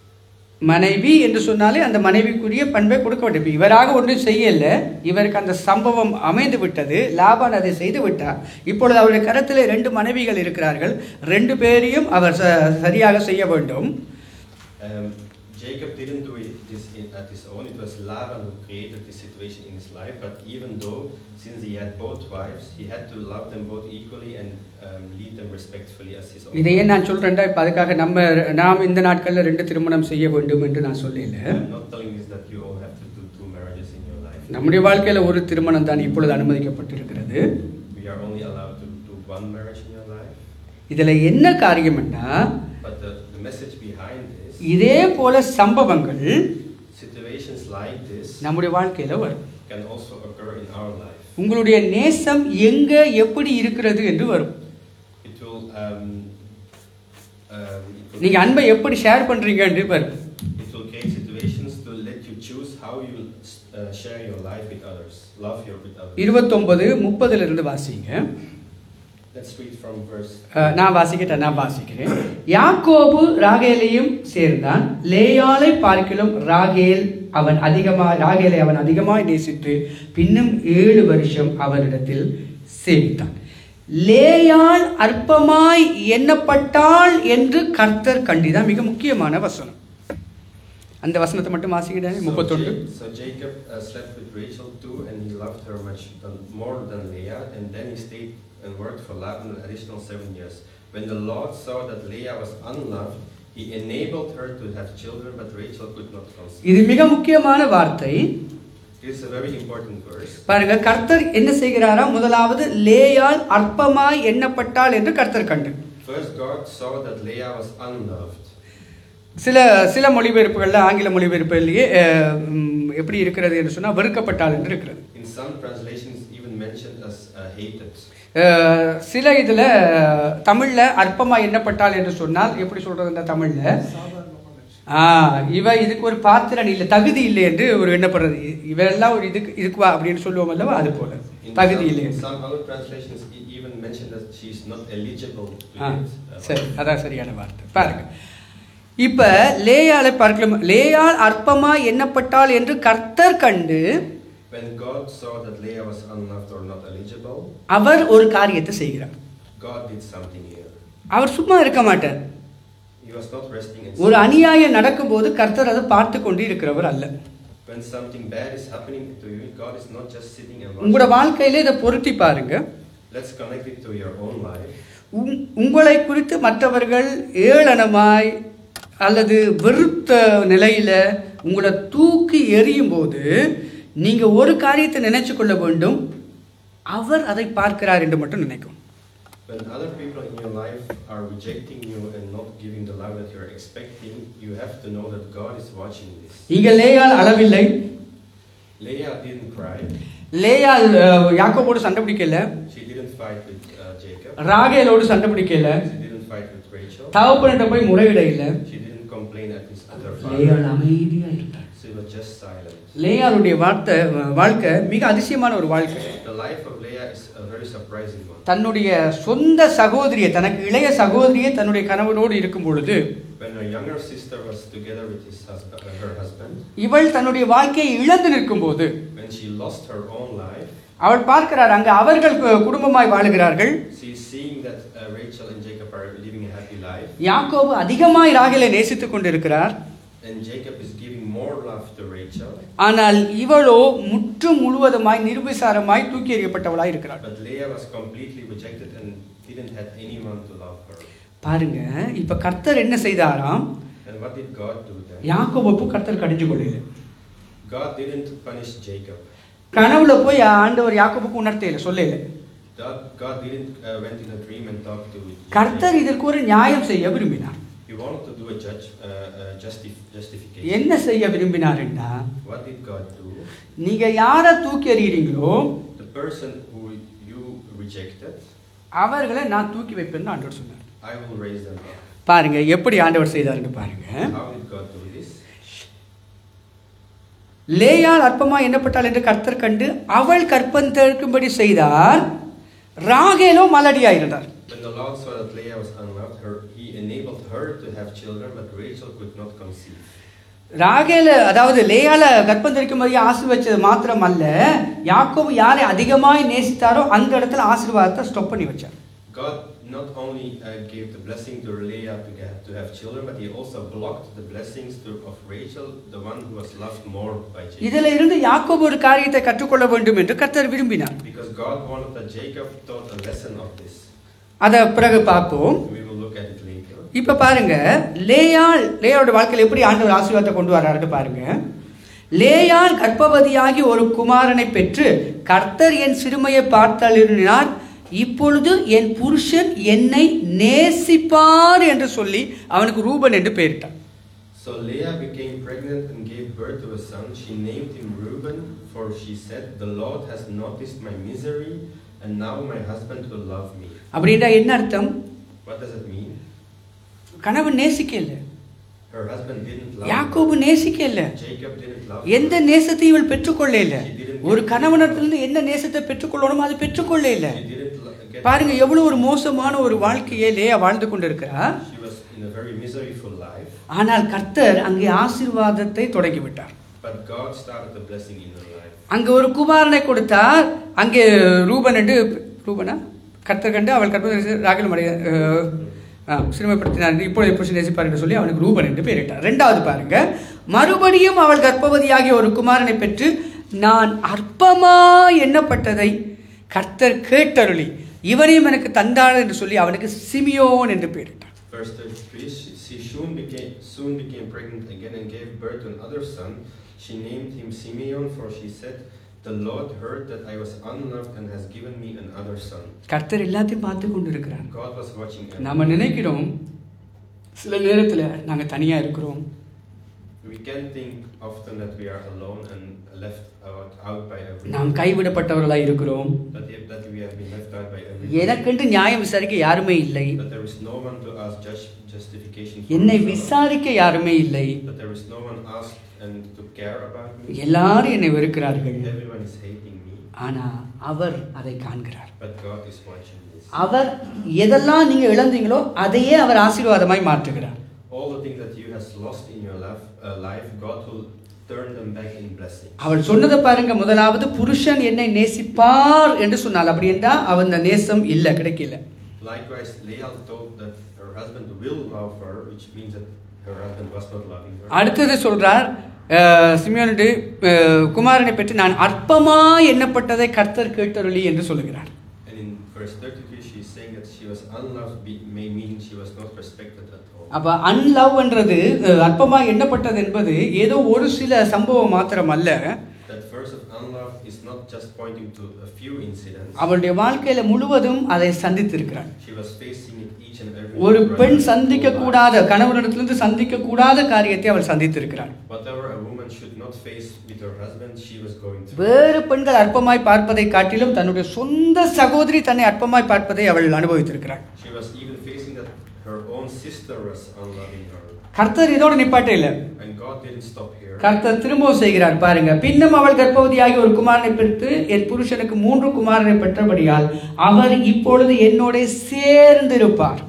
மனைவி என்று சொன்னாலே அந்த மனைவிக்குரிய பண்பை கொடுக்க வேண்டும் இப்ப இவராக ஒன்றும் செய்யல இவருக்கு அந்த சம்பவம் அமைந்து விட்டது லாபான் அதை செய்து விட்டார் இப்பொழுது அவருடைய கரத்திலே ரெண்டு மனைவிகள் இருக்கிறார்கள் ரெண்டு பேரையும் அவர் ச- சரியாக செய்ய வேண்டும் Um, Jacob didn't do it this in, at his own. It was Laban who created this situation in his life. But even though, since he had both wives, he had to love them both equally and um, lead them respectfully as his own. இதையே நான் சொல்றேன்டா இப்ப அதுக்காக நம்ம நாம் இந்த நாட்கள்ல ரெண்டு திருமணம் செய்ய வேண்டும் என்று நான் சொல்லல I'm not telling this that you all have to do two marriages in your life. நம்முடைய வாழ்க்கையில ஒரு திருமணம் தான் இப்பொழுது அனுமதிக்கப்பட்டிருக்கிறது We are only allowed to do one marriage in your life. இதுல என்ன காரியம்னா But the, the message behind this, இதே போல சம்பவங்கள் situations like this நம்முடைய வாழ்க்கையில வரும் can also occur in our life. உங்களுடைய நேசம் எங்க எப்படி இருக்கிறது என்று வரும் It will, um, uh, it will நீங்க அன்பை எப்படி ஷேர் பண்றீங்க என்று வரும் It will create situations to let you choose how you will uh, share your life with others, love your with others. இருபத்தொன்பது முப்பதுல இருந்து வாசிங்க Let's read from verse. அஹ், நான் வாசிக்கிட்டேன் நான் வாசிக்கிறேன் யாக்கோபு ராகேலையும் சேர்ந்தான் லேயாலை பார்க்கிலும் ராகேல் அவன் அதிகமா ராகேலை அவன் அதிகமாய் நேசித்து பின்னும் ஏழு வருஷம் அவரிடத்தில் சேவித்தான் லேயாள் அற்பமாய் எண்ணப்பட்டாள் என்று கர்த்தர் கண்டிதான் மிக முக்கியமான வசனம் அந்த வசனத்தை மட்டும் வாசிக்கிட்டேன் So முப்பத்தொன்று Ja- So Jacob uh, slept with Rachel too, and he loved her much than, more than Leah. And then he stayed and worked for Laban an additional seven years. When the Lord saw that Leah was unloved, he enabled her to have children, but Rachel could not conceive. இது மிக முக்கியமான வார்த்தை This is a very important verse. பாருங்க கர்த்தர் என்ன செய்கிறாரா முதலாவது லேயால் அற்பமாய் எண்ணப்பட்டாள் என்று கர்த்தர் கண்டு First, God saw that Leah was unloved. சில சில மொழிபெயர்ப்புகளில் ஆங்கில மொழிபெயர்ப்புலேயே அஹ், ம், எப்படி இருக்கிறது என்று சொன்னால் வெறுக்கப்பட்டாள் என்று இருக்கிறது In some translations, even mentioned as uh, hated. அஹ், சில இதில் தமிழில் அற்பமாக எண்ணப்பட்டாள் என்று சொன்னால் எப்படி சொல்கிறதுன்ற தமிழில் ஆ இவ இதுக்கு ஒரு பாத்திரன் இல்லை தகுதி இல்லை என்று ஒரு எண்ணப்படுறது இ- இவெல்லாம் ஒரு இதுக்கு இதுக்கு வா அப்படின்னு சொல்லுவோம் அல்லவா அது போல In தகுதி some, இல்லை in என்று. some other translations, e- even mentioned that she is not eligible to ah get. uh, சரி அதான் சரியான வார்த்தை பாருங்க இப்ப லேயாளை பார்க்கலாம் லேயாள் அற்பமா எண்ணப்பட்டாள் என்று கர்த்தர் கண்டு When God saw that Leah was unloved or not eligible, அவர் ஒரு காரியத்தை செய்கிறார் God did something here. அவர் சும்மா இருக்க மாட்டார் He was not resting in ஒரு silence. அநியாயம் நடக்கும்போது கர்த்தர் அதை பார்த்து கொண்டு இருக்கிறவர் அல்ல When something bad is happening to you, God is not just sitting and உங்களோட watching. வாழ்க்கையில இதை பொருத்தி பாருங்க Let's connect it to your own life. உங்- உங்களை குறித்து மற்றவர்கள் ஏளனமாய் அல்லது வெறுத்த நிலையில உங்களை தூக்கி எறியும் போது நீங்க ஒரு காரியத்தை நினைச்சு கொள்ள வேண்டும் அவர் அதை பார்க்கிறார் என்று மட்டும் நினைக்கும் When other people in your life are rejecting you and not giving the love that you're expecting, you have to know that God is watching this. இங்க லேயால் அளவில்லை Leah didn't cry. லேயால் அஹ், யாக்கோபோடு சண்டை பிடிக்கல She didn't fight with uh, Jacob. ராகேலோடு சண்டை பிடிக்கல She didn't fight with Rachel. தகப்பன்கிட்ட போய் முறையிட இல்லை She didn't complain at his other லேயாள் father. அமைதியா இருந்தார் She was just silent. லேயாளுடைய வார்த்தை வாழ்க்கை மிக அதிசயமான ஒரு வாழ்க்கை The life of Leah is a very surprising one. தன்னுடைய சொந்த சகோதரியை தனக்கு இளைய சகோதரியை தன்னுடைய கணவனோடு இருக்கும் பொழுது When her younger sister was together with his husband, uh, her husband, இவள் தன்னுடைய வாழ்க்கையை இழந்து நிற்கும் போது when she lost her own life, அவள் பார்க்கிறார் அங்க அவர்கள் கு- குடும்பமாய் வாழுகிறார்கள் she is seeing that uh, Rachel and Jacob are living a happy life, யாக்கோபு அதிகமாய் ராகேலை நேசித்துக் கொண்டிருக்கிறார் and Jacob is giving more love to Rachel, ஆனால் இவளோ முற்று முழுவதுமாய் நிர்விசாரமாய் தூக்கி எறியப்பட்டவளாய் இருக்கிறாள் but Leah was completely rejected and didn't have anyone to love her. பாருங்க இப்ப கர்த்தர் என்ன செய்தாராம் And what did God do then? யாக்கோபு கர்த்தர் கடிஞ்சு கொள்ளல God didn't punish Jacob. கனவுல போய் ஆண்டவர் யாக்கோபுக்கு உணர்த்தையில சொல்லல God, God didn't uh, went in a dream and talked to கர்த்தர் Jacob. இதற்கு ஒரு நியாயம் செய்ய விரும்பினார் He wanted to do a judge, uh, uh, justif- justification. என்ன செய்ய விரும்பினார்னா What did God do? நீங்க யாரை தூக்கி எறிகிறீங்களோ The person who you rejected, அவர்களை நான் தூக்கி வைப்பேன்னு ஆண்டவர் சொன்னார் I will raise them up. பாருங்க எப்படி ஆண்டவர் செய்தாருன்னு பாருங்க How did God do this? லேயால் அற்பமா எண்ணப்பட்டாள் என்று கர்த்தர் கண்டு அவள் கற்பந்தெடுக்கும்படி செய்தார் ராகேலோ மலடியா இருந்தார் When the Lord saw that Leah was unloved, her, He enabled her to have children, but Rachel could not conceive. ராகேல அதாவது லேயால கற்பம் தெரிக்கும்படி ஆசீர்வச்சது மாத்திரம் அல்ல யாக்கோபு யாரை அதிகமாய் நேசித்தாரோ அந்த இடத்துல ஆசீர்வாதத்தை ஸ்டாப் பண்ணி வச்சார் God not only uh, gave the blessing to Leah to, get, to have children, but He also blocked the blessings to, of Rachel, the one who was loved more by Jacob. இதுல இருந்து யாக்கோபு ஒரு காரியத்தை கற்றுக்கொள்ள வேண்டும் என்று கர்த்தர் விரும்பினார் Because God wanted that Jacob taught a lesson of this. அதை பிறகு பார்ப்போம் We will look at it later. இப்ப பாருங்க லேயாள் லேயாளோட வாழ்க்கையில் எப்படி ஆண்டவர் ஆசீர்வாதத்தை கொண்டு வர்றாருன்னு பாருங்க லேயாள் கர்ப்பவதியாகி ஒரு குமாரனை பெற்று கர்த்தர் என் சிறுமையை பார்த்தருளினார் இப்பொழுது என் புருஷன் என்னை நேசிப்பார் என்று சொல்லி அவனுக்கு ரூபன் என்று பெயரிட்டான் So Leah became pregnant and gave birth to a son. She named him Reuben, for she said, The Lord has noticed my misery, and now my husband will love me. அப்படின்றா என்ன அர்த்தம் What does it mean? கணவன் நேசிக்கல Her husband didn't love யாக்கோபு நேசிக்கல her. Jacob didn't love எந்த her. நேசத்தையும் இவள் பெற்றுக்கொள்ள ஒரு கணவனத்திலிருந்து என்ன நேசத்தை பெற்றுக்கொள்ளணுமோ அது பெற்றுக்கொள்ள She didn't lo- get பாருங்க எவ்வளவு ஒரு மோசமான ஒரு வாழ்க்கையே லேயா வாழ்ந்து கொண்டிருக்கிறா She was in a very miserable life, ஆனால் கர்த்தர் அங்கே ஆசீர்வாதத்தை தொடங்கி விட்டார் but God started the blessing in her life. அங்கே ஒரு குமாரனை கொடுத்தார் அங்கே ரூபன் என்று ரூபனா கர்த்தர் கண்டு அவள் கற்பனை ராகல் மடைய சிறுமைப்படுத்தினார் என்று இப்பொழுது புருஷன் நேசிப்பார் என்று சொல்லி அவனுக்கு ரூபன் என்று பெயரிட்டார் ரெண்டாவது பாருங்க மறுபடியும் அவள் கர்ப்பவதியாகிய ஒரு குமாரனை பெற்று நான் அற்பமா எண்ணப்பட்டதை கர்த்தர் கேட்டருளி இவனையும் எனக்கு தந்தாள் என்று சொல்லி அவனுக்கு சிமியோன் என்று பெயரிட்டார் Verse 33 she, she soon, became, soon became pregnant again and gave birth to another son. She named him Simeon, for she said, The Lord heard that I was unloved and has given me another son. கர்த்தர் எல்லாத்தையும் பார்த்து கொண்டு இருக்கிறார் God was watching நாம everything. நினைக்கிறோம் சில நேரத்தில் நாங்கள் தனியாக இருக்கிறோம் We can think often that we are alone and left out, out by everyone. நாம் கைவிடப்பட்டவர்களாக இருக்கிறோம் That, if, that we have been left out by everyone. எனக்கென்று நியாயம் விசாரிக்க யாருமே இல்லை That there is no one to ask just justification for என்னை myself. விசாரிக்க யாருமே இல்லை That there is no one asked and to care about me. எல்லாரும் என்னை வெறுக்கிறார்கள் Everyone is hating me. ஆனா அவர் அதை காண்கிறார் But God is watching this. அவர் எதெல்லாம் நீங்க இழந்தீங்களோ அதையே அவர் ஆசீர்வாதமாய் மாற்றுகிறார் All the things that you has lost in your life, uh, life, God will turn them back in blessing. அவள் சொன்னதை பாருங்க முதலாவது புருஷன் என்னை நேசிப்பார் என்று சொன்னாள் அப்படி என்றா அவன் அந்த நேசம் இல்லை கிடைக்கல Likewise, Leah thought that her husband will love her, which means that her husband was not loving her. அடுத்தது சொல்றார் அஹ், சிமியோனுடைய அஹ், குமாரனை பற்றி நான் அற்பமா எண்ணப்பட்டதை கர்த்தர் கேட்டருளி என்று சொல்லுகிறார் And in verse 33, she is saying that she was unloved, be- may mean she was not respected at all. அப்ப அன்லவ்ன்றது அஹ், அற்பமா எண்ணப்பட்டது என்பது ஏதோ ஒரு சில சம்பவம் மாத்திரம் அல்ல That verse of unloved is not just pointing to a few incidents. அவளுடைய வாழ்க்கையில முழுவதும் அதை சந்தித்திருக்கிறார் She was facing it each and every ஒரு throughout பெண் her சந்திக்க whole life. கூடாத கணவனிடத்திலிருந்து சந்திக்க கூடாத காரியத்தை அவள் சந்தித்திருக்கிறாள் Whatever a woman should not face with her husband, she was going through. வேறு பெண்கள் அற்பமாய் பார்ப்பதை காட்டிலும் தன்னுடைய சொந்த சகோதரி தன்னை அற்பமாய் பார்ப்பதை அவள் அனுபவித்திருக்கிறாள் She was even facing that her own sister was unloving her. கர்த்தர் இதோட நிப்பாட்டே இல்லை And God didn't stop here. கர்த்தர் திரும்பவும் செய்கிறார் பாருங்க பின்னும் அவள் கர்ப்பவதியாகி ஒரு குமாரனை பெற்று என் புருஷனுக்கு மூன்று குமாரனை பெற்றபடியால் அவர் இப்பொழுது என்னோட சேர்ந்து இருப்பார்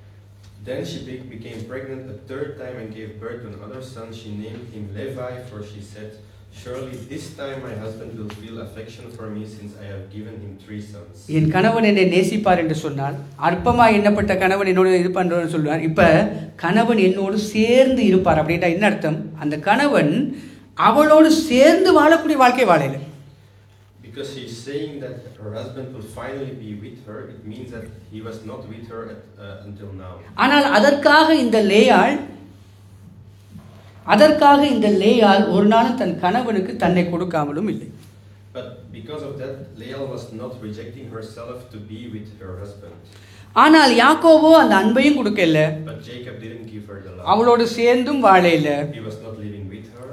Then she be- became pregnant a third time and gave birth to another son. She named him Levi, for she said, Surely this time my husband will feel affection for me, since I have given him three sons. என் கணவன் என்னை நேசிப்பார் என்று சொன்னால் அற்பமா எண்ணப்பட்ட கணவன் என்னோட இது பண்றன்னு சொல்லுவார் இப்ப கணவன் என்னோடு சேர்ந்து இருப்பார் அப்படின்னா என்ன அர்த்தம் அந்த கணவன் அவளோடு சேர்ந்து வாழக்கூடிய வாழ்க்கை வாழையில Because she's saying that her husband will finally be with her, it means that he was not with her at, uh, until now. ஆனால் அதற்காக இந்த லேயாள் அதற்காக இந்த லேயாள் ஒரு நாளும் தன் கணவனுக்கு தன்னை கொடுக்காமலும் இல்லை But because of that, Leah was not rejecting herself to be with her husband. ஆனால் யாக்கோவோ அந்த அன்பையும் கொடுக்கல But Jacob didn't give her the love. அவளோடு சேர்ந்தும் வாழையில He was not living with her.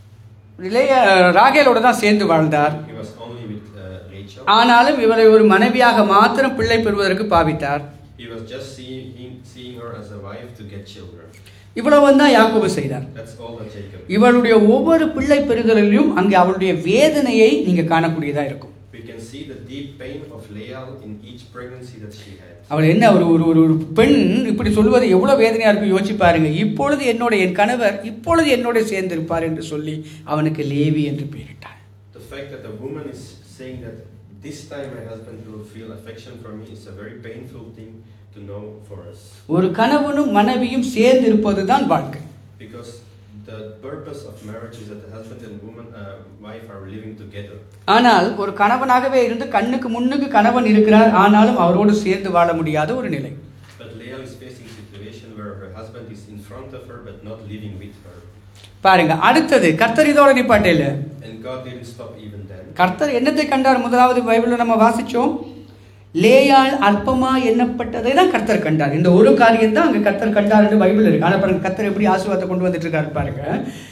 Leah ராகேலோட தான் சேர்ந்து வாழ்ந்தார் He was only with uh, Rachel. ஆனாலும் இவரை ஒரு மனைவியாக மாத்திரம் பிள்ளை பெறுவதற்கு பாவித்தார் He was just seeing, him, seeing her as a wife to get children. இவ்வளவு தான் யாக்கோபு செய்தார் That's all that Jacob did. இவளுடைய ஒவ்வொரு பிள்ளை பெறுதலிலும் அங்கே அவளுடைய வேதனையை நீங்க காணக்கூடியதா இருக்கும் We can see the deep pain of Leah in each pregnancy that she had. அவள் என்ன ஒரு ஒரு ஒரு ஒரு பெண் இப்படி சொல்வது எவ்வளவு வேதனையா இருக்கும் யோசிச்சு பாருங்க இப்பொழுது என்னோட என் கணவர் இப்பொழுது என்னோட சேர்ந்திருப்பார் என்று சொல்லி அவனுக்கு லேவி என்று பெயரிட்டாள் The fact that the woman is saying that this time my husband will feel affection for me is a very painful thing to know for us. ஒரு கணவனும் மனைவியும் சேர்ந்து இருப்பது தான் வாழ்க்கை Because the purpose of marriage is that the husband and woman, uh, wife are living together. ஆனால் ஒரு கணவனாகவே இருந்து கண்ணுக்கு முன்னுக்கு கணவன் இருக்கிறார் ஆனாலும் அவரோடு சேர்ந்து வாழ முடியாத ஒரு நிலை But Leah is facing a situation where her husband is in front of her but not living with her. பாருங்க அடுத்தது கர்த்தர் இதோட நிப்பாட்டையில And God didn't stop even then. கர்த்தர் என்னத்தை கண்டார் முதலாவது பைபிள்ல நம்ம வாசிச்சோம் லேயாள் அற்பமா எண்ணப்பட்டதை தான் கர்த்தர் கண்டார் இந்த ஒரு காரியம் தான் அங்க கர்த்தர் கண்டார் என்று பைபிள் இருக்கு ஆனா பாருங்க கர்த்தர் எப்படி ஆசீர்வாதத்தை கொண்டு வந்துட்டு இருக்காரு பாருங்க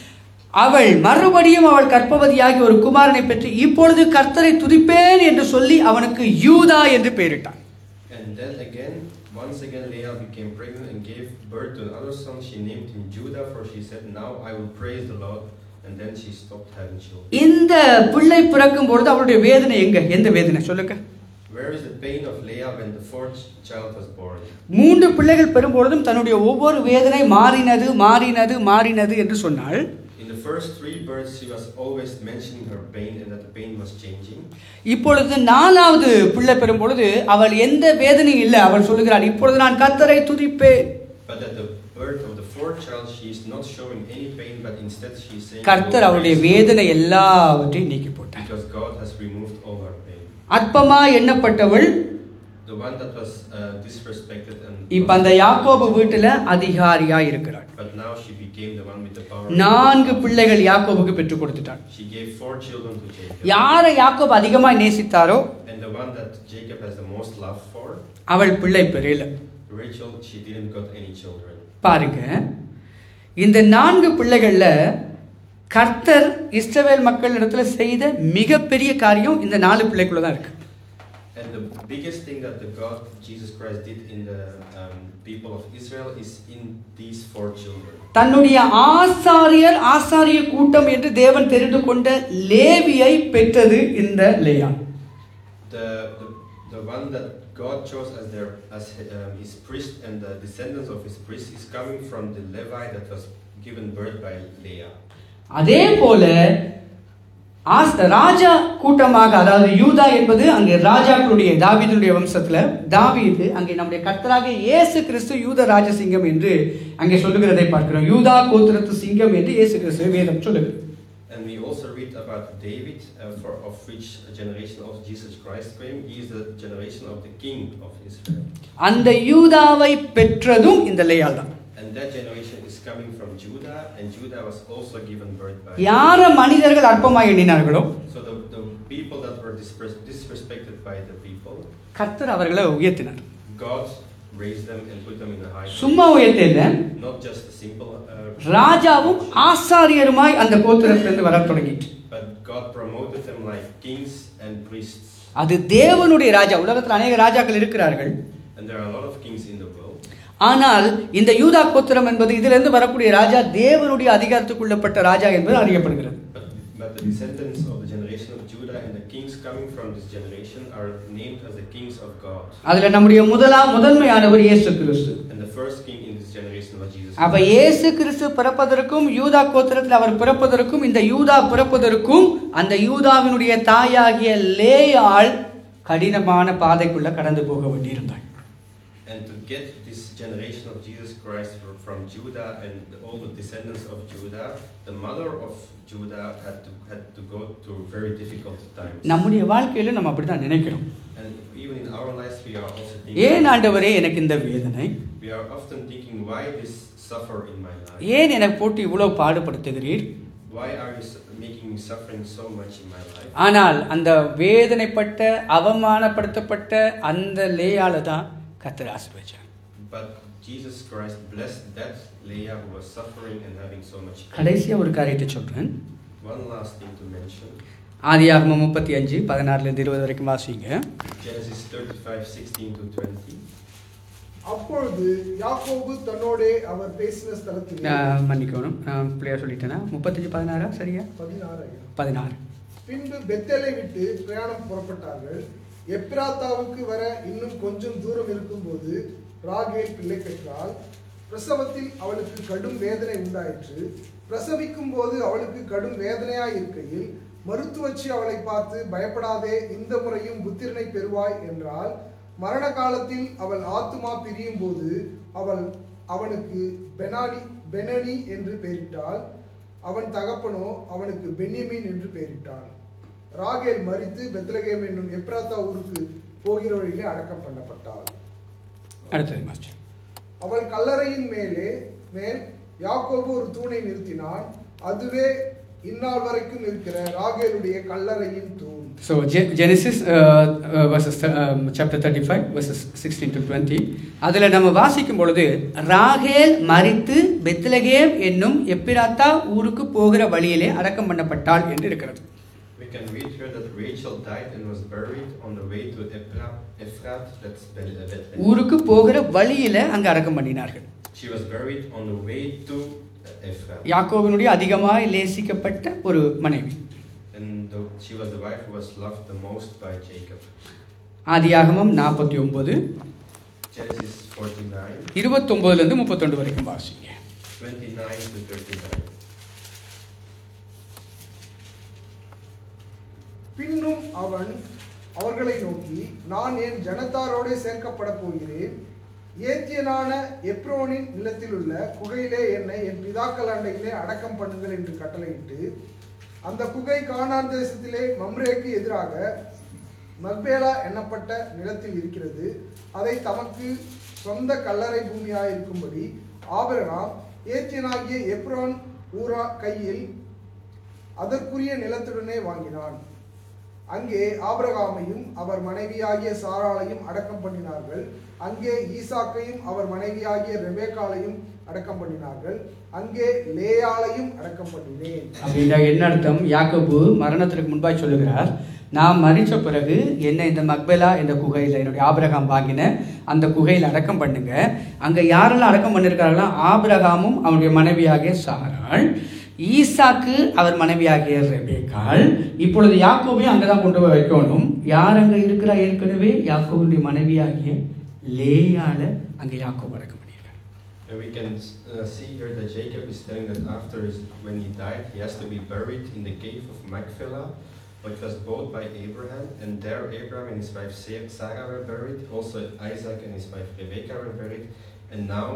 அவள் மறுபடியும் அவள் கர்ப்பவதியாகி ஒரு குமாரனை பெற்று இப்பொழுது கர்த்தரை துதிப்பேன் என்று சொல்லி அவனுக்கு யூதா என்று பெயரிட்டான் And then again, once again, Leah became pregnant and gave birth to another son. She named him Judah, for she said, Now I will praise the Lord. And then she stopped having children. இந்த பிள்ளை பிறக்கும் பொழுது அவளுடைய வேதனை எங்க எந்த வேதனை சொல்லுங்க Where is the pain of Leah when the fourth child was born? மூன்று பிள்ளைகள் பெறும் பொழுதும் தன்னுடைய ஒவ்வொரு வேதனை மாறினது மாறினது மாறினது என்று சொன்னாள் In the first three births, she was always mentioning her pain and that the pain was changing. இப்பொழுது நாலாவது பிள்ளை பெறும் பொழுது அவள் எந்த வேதனையும் இல்லை அவள் சொல்லுகிறாள் இப்பொழுது நான் கர்த்தரை துதிப்பேன் But at the birth of the fourth child, she is not showing any pain, but instead she is saying, கர்த்தர் "Oh, அவளுடைய praise வேதனை எல்லாவற்றையும் நீக்கி போட்டார் Because God has removed all her pain. அற்பமா எண்ணப்பட்டவள் The one that was uh, disrespected and இப்ப அந்த யாக்கோபு வீட்டுல அதிகாரியா இருக்கிறாள் but now she became the one with the power. நான்கு பிள்ளைகள் யாக்கோபுக்கு பெற்றுக் கொடுத்துட்டாள் She gave four children to Jacob. யாரை யாக்கோபு அதிகமாய் நேசித்தாரோ And the one that Jacob has the most love for, அவள் பிள்ளை பெரியல Rachel, she didn't got any children. பாருங்க இந்த நான்கு பிள்ளைகள்ல கர்த்தர் இஸ்ரவேல் மக்களிடத்துல செய்த மிகப்பெரிய காரியம் இந்த நாலு பிள்ளைக்குள்ள தான் இருக்கு And the biggest thing that the God Jesus Christ did in the um, people of Israel is in these four children. தன்னுடைய ஆசாரியர் ஆசாரிய கூட்டம் என்று தேவன் தெரிந்து கொண்ட லேவியை பெற்றது இந்த Leah The, the, the one that God chose as their as um, his priest and the descendants of his priest is coming from the Levi that was given birth by Leah. அதே போல ஆஸ் ராஜா கூட்டமாக அதாவது யூதா என்பது அங்கே ராஜாக்களுடைய தாவீதுடைய வம்சத்துல தாவீது அங்கே நம்முடைய கர்த்தராக இயேசு கிறிஸ்து யூத ராஜசிங்கம் என்று அங்கே சொல்லுகிறதை பார்க்கிறோம் யூதா கோத்திரத்து சிங்கம் என்று இயேசு கிறிஸ்து வேதம் சொல்லுகிறது And we also read about David, uh, for, of which generation of Jesus Christ came. He is the generation of the king of Israel. அந்த யூதாவை பெற்றதும் இந்த லேயால் தான் And that generation is coming from Judah, and Judah was also given birth by. யார மனிதர்கள் அற்பமாய் எண்ணினார்களோ So the, the people that were dispres- disrespected by the people, கர்த்தர் அவர்களை உயர்த்தினார் God raised them and put them in a high place. சும்மா உயர்த்தல Not just a simple, uh, ராஜாவும் ஆசாரியருமாய் அந்த கோத்திரத்திலிருந்து வர தொடங்கிட்டு but God promoted them like kings and priests. அது தேவனுடைய ராஜா உலகத்தில் அநேக ராஜாக்கள் இருக்கிறார்கள் And there are a lot of kings in the world. ஆனால் இந்த யூதா கோத்திரம் என்பது இதிலிருந்து வரக்கூடிய ராஜா தேவனுடைய அதிகாரத்துக்குள்ளப்பட்ட ராஜா என்பது அறியப்படுகிறது But, but the descendants of the generation of Judah and the kings coming from this generation are named as the kings of God. அதுல நம்முடைய முதலாம் முதன்மையானவர் இயேசு கிறிஸ்து And the first king in this generation was Jesus. அப்ப Christ. இயேசு கிறிஸ்து பிறப்பதற்கும் யூதா கோத்திரத்தில் அவர் பிறப்பதற்கும் இந்த யூதா பிறப்பதற்கும் அந்த யூதாவினுடைய தாயாகிய லேயாள் கடினமான பாதைக்குள்ள கடந்து போக வேண்டியிருந்தாள் And to get this generation of Jesus Christ fro- from Judah and all the descendants of Judah, the mother of Judah had to had to go through very difficult times. நம்முடைய வாழ்க்கையில நம்ம அப்படிதான் நினைக்கிறோம் And even in our lives, we are also ஏன் thinking. ஆண்டவரே எனக்கு இந்த வேதனை We are often thinking, why this suffer in my life? ஏன் எனக்கு போட்டு இவ்வளவு பாடுபடுத்துகிறீர் Why are you su- making me suffering so much in my life? ஆனால் அந்த வேதனைப்பட்ட அவமானப்படுத்தப்பட்ட அந்த லேயால தான் கத்தர் ஆசிர்வச்சார் But Jesus Christ blessed that Leah who was suffering and having so much pain. கடைசியா ஒரு காரியத்தை சொல்றேன் One last thing to mention ஆதியாகமம் முப்பத்தி அஞ்சு பதினாறுலேருந்து இருபது வரைக்கும் வாசிங்க Genesis 35 16 to 20. அப்பொழுது யாக்கோபு தன்னோடே அவர் பேசின ஸ்தலத்தில் நான் மன்னிக்கணும் நான் பிள்ளையா சொல்லிட்டேனா முப்பத்தஞ்சு பதினாறா சரியா பதினாறு ஐயா. பதினாறு பின்பு பெத்தேலை விட்டு பிரயாணம் புறப்பட்டார்கள் எப்ராத்தாவுக்கு வர இன்னும் கொஞ்சம் தூரம் இருக்கும்போது ராகேல் பிள்ளை பெற்றாள் பிரசவத்தில் அவளுக்கு கடும் வேதனை உண்டாயிற்று பிரசவிக்கும் போது அவளுக்கு கடும் வேதனையாய் இருக்கையில் மருத்துவச்சி அவளை பார்த்து பயப்படாதே இந்த முறையும் புத்திரனை பெறுவாய் என்றால் மரண காலத்தில் அவள் ஆத்துமா பிரியும் போது அவள் அவனுக்கு பெனானி பெனனி என்று பெயரிட்டாள் அவன் தகப்பனோ அவனுக்கு பென்யமீன் என்று பெயரிட்டான் ராகேல் மரித்து பெத்லகேம் என்னும் எப்ராத்தா ஊருக்கு போகிற வழியிலே அடக்கம் பண்ணப்பட்டாள் அடுத்தது மாஸ்டர் அவள் கல்லறையின் மேலே மேல் யாக்கோபு ஒரு தூணை நிறுத்தினான் அதுவே இந்நாள் வரைக்கும் இருக்கிற ராகேலுடைய கல்லறையின் தூண் So Ge- Genesis uh, uh, verses um, chapter 35 verses 16 to 20 அதில் நம்ம வாசிக்கும் பொழுது ராகேல் மரித்து பெத்லகேம் என்னும் எப்பிராத்தா ஊருக்கு போகிற வழியிலே அடக்கம் பண்ணப்பட்டாள் என்று இருக்கிறது We can read here that Rachel died and was buried on the way to Ephra- Ephrat, that's Beth- uh, Bethlehem. ஊருக்கு போகிற வழியில அங்க அடக்கம் பண்ணினார்கள் She was buried on the way to uh, Ephrat. யாக்கோவினுடைய அதிகமாய் லேசிக்கப்பட்ட ஒரு மனைவி And the, she was the wife who was loved the most by Jacob. ஆதியாகமம் நாற்பத்தி ஒன்பது Genesis 49, இருபத்தொன்பதுல இருந்து முப்பத்தொண்டு வரைக்கும் வாசிங்க 29 to 39. பின்னும் அவன் அவர்களை நோக்கி நான் என் ஜனத்தாரோடே சேர்க்கப்பட போகிறேன் ஏத்தியனான எப்ரோனின் நிலத்தில் உள்ள குகையிலே என்னை என் பிதாக்கள் அண்டையிலே அடக்கம் பண்ணுங்கள் என்று கட்டளையிட்டு அந்த குகை கானான் தேசத்திலே மம்ரேக்கு எதிராக மக்பேலா எண்ணப்பட்ட நிலத்தில் இருக்கிறது அதை தமக்கு சொந்த கல்லறை பூமியாய் இருக்கும்படி ஆபிரகாம் ஏத்தியனாகிய எப்ரோன் ஊரா கையில் அதற்குரிய நிலத்துடனே வாங்கினான் அங்கே ஆபிரகாமையும் அவர் மனைவியாகிய சாராளையும் அடக்கம் பண்ணினார்கள் அங்கே ஈசாக்கையும் அவர் மனைவியாகிய ரெபேக்காளையும் அடக்கம் பண்ணினார்கள் அங்கே லேயாளையும் அடக்கம் பண்ணினேன் அப்படின்னா என்ன அர்த்தம் யாக்கோபு மரணத்திற்கு முன்பாய் சொல்லுகிறார் நான் மறிச்ச பிறகு என்ன இந்த மக்பெலா இந்த குகையில் என்னுடைய ஆபிரகாம் வாங்கின அந்த குகையில் அடக்கம் பண்ணுங்க அங்க யாரெல்லாம் அடக்கம் பண்ணிருக்காங்களா ஆபிரகாமும் அவனுடைய மனைவியாகிய சாராள் ஈசாக்கு அவர் மனைவியாகிய ரெபேக்காள் இப்பொழுது யாக்கோபையும் அங்கதான் கொண்டு போய் வைக்கணும் யார் அங்க இருக்கிறா ஏற்கனவே யாக்கோபுடைய மனைவியாகிய லேயால அங்க யாக்கோபு அடக்கம் பண்ணியிருக்கார் And we can uh, see here that Jacob is telling that after his, when he died, he has to be buried in the cave of Machpelah, which was bought by Abraham. And there Abraham and his wife Sa- Sarah were buried. Also Isaac and his wife Rebekah were buried. And now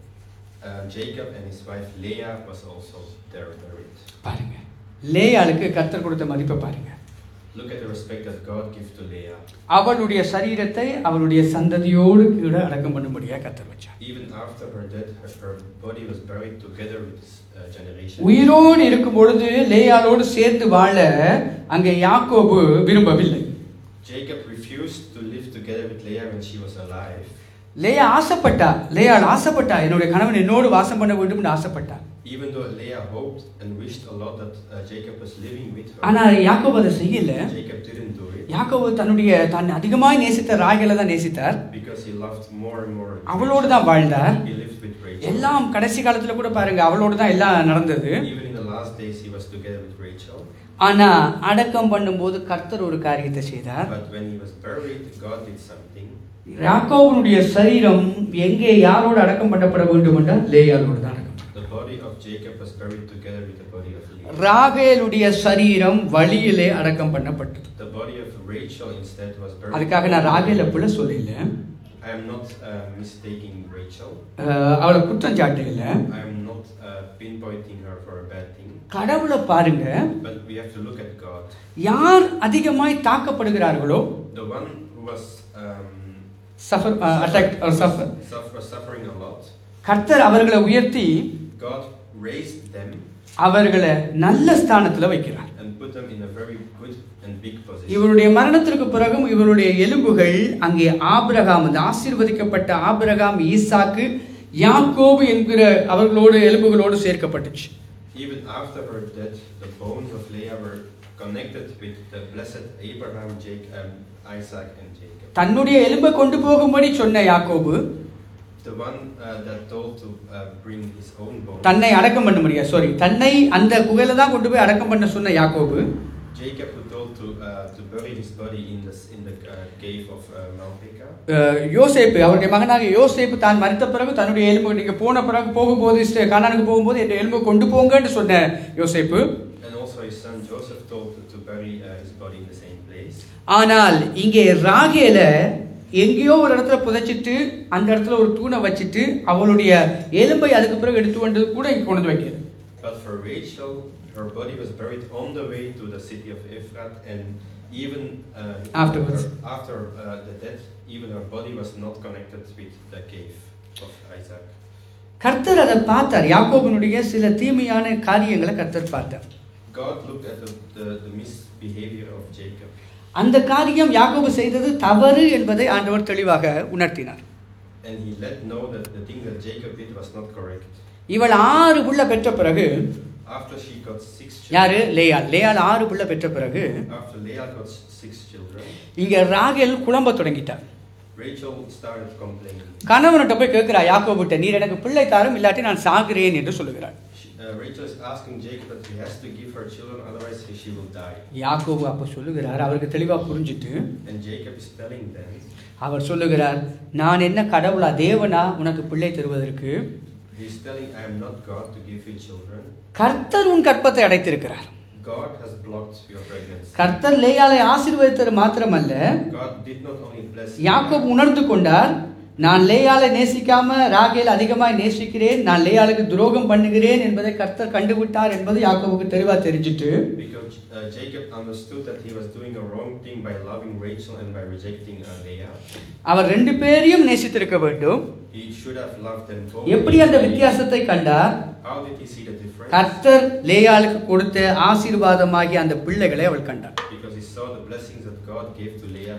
uh, Jacob and his wife Leah was also there buried. பாருங்க லேயாளுக்கு கர்த்தர் கொடுத்த மதிப்பை பாருங்க Look at the respect that God gives to Leah. அவளுடைய சரீரத்தை அவளுடைய சந்ததியோடு கூட அடக்கம் பண்ணும்படியாக கத்தர் வச்சார் Even after her death, her, her body was buried together with his uh, generation. உயிரோடு இருக்கும் பொழுது லேயாளோடு சேர்ந்து வாழ அங்கே யாக்கோபு விரும்பவில்லை Jacob refused to live together with Leah when she was alive. Leah ஆசைப்பட்டா லேயாள் ஆசைப்பட்டா என்னுடைய கணவன் என்னோடு வாசம் பண்ண வேண்டும்னு ஆசைப்பட்டா Even though Leah hoped and wished a lot that uh, Jacob was living with her, ஆனா யாக்கோபு அதை செய்யல Jacob didn't do it யாக்கோபு தன்னுடைய தான் அதிகமாய் நேசித்த ராகேல தான் நேசித்தார் because he loved more and more. அவளோடு தான் வாழ்ந்தார் He lived with Rachel. எல்லாம் கடைசி காலத்துல கூட பாருங்க அவளோடு தான் எல்லாம் நடந்தது Even in the last days, he was together with Rachel. ஆனா அடக்கம் பண்ணும்போது கர்த்தர் ஒரு காரியத்தை செய்தார் But when he was buried, God did something. யாக்கோபனுடைய சரீரம் எங்கே யாரோடு அடக்கம் பண்ணப்பட வேண்டும் என்றால் லேயாளோடு தான் அடக்கம் பண்ணப்படும். The body of Jacob was buried together with the body of Leah. ராகேலுடைய சரீரம் வழியிலே அடக்கம் பண்ணப்பட்டது The body of Rachel instead was buried. அதுக்காக நான் ராகேல பிள்ளை சொல்லல I am not uh, mistaking Rachel. அஹ் அவளை குற்றம் சாட்டையில I am not uh, pinpointing her for a bad thing. கடவுளை பாருங்க But we have to look at God. யார் அதிகமாய் தாக்கப்படுகிறார்களோ The one who was um, suffer attack suffer suffer, suffering a lot, கர்த்தர் அவர்களை உயர்த்தி God raised them அவர்களை நல்ல ஸ்தானத்துல வைக்கிறார் and put them in a very good and big position. இவருடைய மரணத்திற்கு பிறகும் இவருடைய எலும்புகள் அங்கே ஆபிரகாம் அந்த ஆசீர்வதிக்கப்பட்ட ஆபிரகாம் ஈசாக்கு யாக்கோபு என்கிற அவர்களோடு எலும்புகளோடு சேர்க்கப்பட்டுச்சு Even after her death, the bones of Leah were connected with the blessed Abraham, Jacob, um, Isaac, and Jacob. தன்னுடைய எலும்பை கொண்டு போகும்படி சொன்ன யாக்கோபு The one uh, that told to uh, bring his own bones. தன்னை அடக்கம் பண்ண முடியாது சாரி தன்னை அந்த குகையில தான் கொண்டு போய் அடக்கம் பண்ண சொன்ன யாக்கோபு Jacob who told to uh, to bury his body in the in the uh, cave of uh, Mount Pekah. அஹ், யோசேப்பு அவருடைய மகனாக யோசேப்பு தான் மறித்த பிறகு தன்னுடைய எலும்பு நீங்க போன பிறகு போகும்போது இஸ்ரே- கானானுக்கு போகும்போது என் எலும்பு கொண்டு போங்கன்னு சொன்ன யோசேப்பு And also his son Joseph told to, to bury uh, his body in the same place. ஆனால் இங்கே ராகேல எங்கேயோ ஒரு இடத்துல புதைச்சிட்டு அந்த இடத்துல ஒரு தூணை வச்சுட்டு அவளுடைய எலும்பை அதுக்கு பிறகு எடுத்து வந்தது கூட இங்க கொண்டு வந்து வைக்கிறது But for Rachel, her body was buried on the way to the city of Ephrat, and even uh, Afterwards. her- after uh, the death, even her body was not connected with the cave of Isaac. கர்த்தர் அதை பார்த்தார் யாக்கோபனுடைய சில தீமையான காரியங்களை கர்த்தர் பார்த்தார் God looked at the, the, the misbehavior of Jacob, அந்த காரியம் யாக்கோபு செய்தது தவறு என்பதை ஆண்டவர் தெளிவாக உணர்த்தினார் and he let know that the thing that Jacob did was not correct. இவள் ஆறு புள்ள பெற்ற பிறகு After she got six யாரு children, லேயாள் லேயாள் ஆறு புள்ள பெற்ற பிறகு after Leah got six children, இங்க ராகேல் குழம்ப தொடங்கிட்டார் Rachel started complaining. கணவன்கிட்ட போய் கேட்கிறா யாக்கோபுட்ட நீர் எனக்கு பிள்ளை தாரும் இல்லாட்டி நான் சாகிறேன் என்று சொல்லுகிறார் She, uh, Rachel is asking Jacob that he has to give her children, otherwise he- she will die. யாக்கோபு அப்ப சொல்லுகிறார் அவருக்கு தெளிவா புரிஞ்சுட்டு And Jacob is telling them, அவர் சொல்லுகிறார் நான் என்ன கடவுளா தேவனா உனக்கு பிள்ளை தருவதற்கு he's telling, I am not God to give you children. கர்த்தர் உன் கற்பத்தை அடைத்திருக்கிறார் God has blocked your pregnancy. கர்த்தர் லேயாளை ஆசீர்வதித்தது மாத்திரமல்ல God did not only bless யாக்கோபு உணர்ந்து கொண்டார் நான் லேயாளை நேசிக்காம ராகேல் அதிகமாய் நேசிக்கிறேன் நான் லேயாளுக்கு துரோகம் பண்ணுகிறேன் என்பதை கர்த்தர் கண்டுவிட்டார் என்பது யாக்கோபுக்கு தெளிவா தெரிஞ்சிட்டு because uh, Jacob understood that he was doing a wrong thing by loving Rachel and by rejecting uh, Leah. அவர் ரெண்டு பேரையும் நேசித்திருக்க வேண்டும் He should have loved them both. எப்படி அந்த வித்தியாசத்தை கண்டார் How did he see the difference? கர்த்தர் லேயாளுக்கு கொடுத்த ஆசீர்வாதமாகிய அந்த பிள்ளைகளை அவள் கண்டார் Because he saw the blessings that God gave to Leah bec-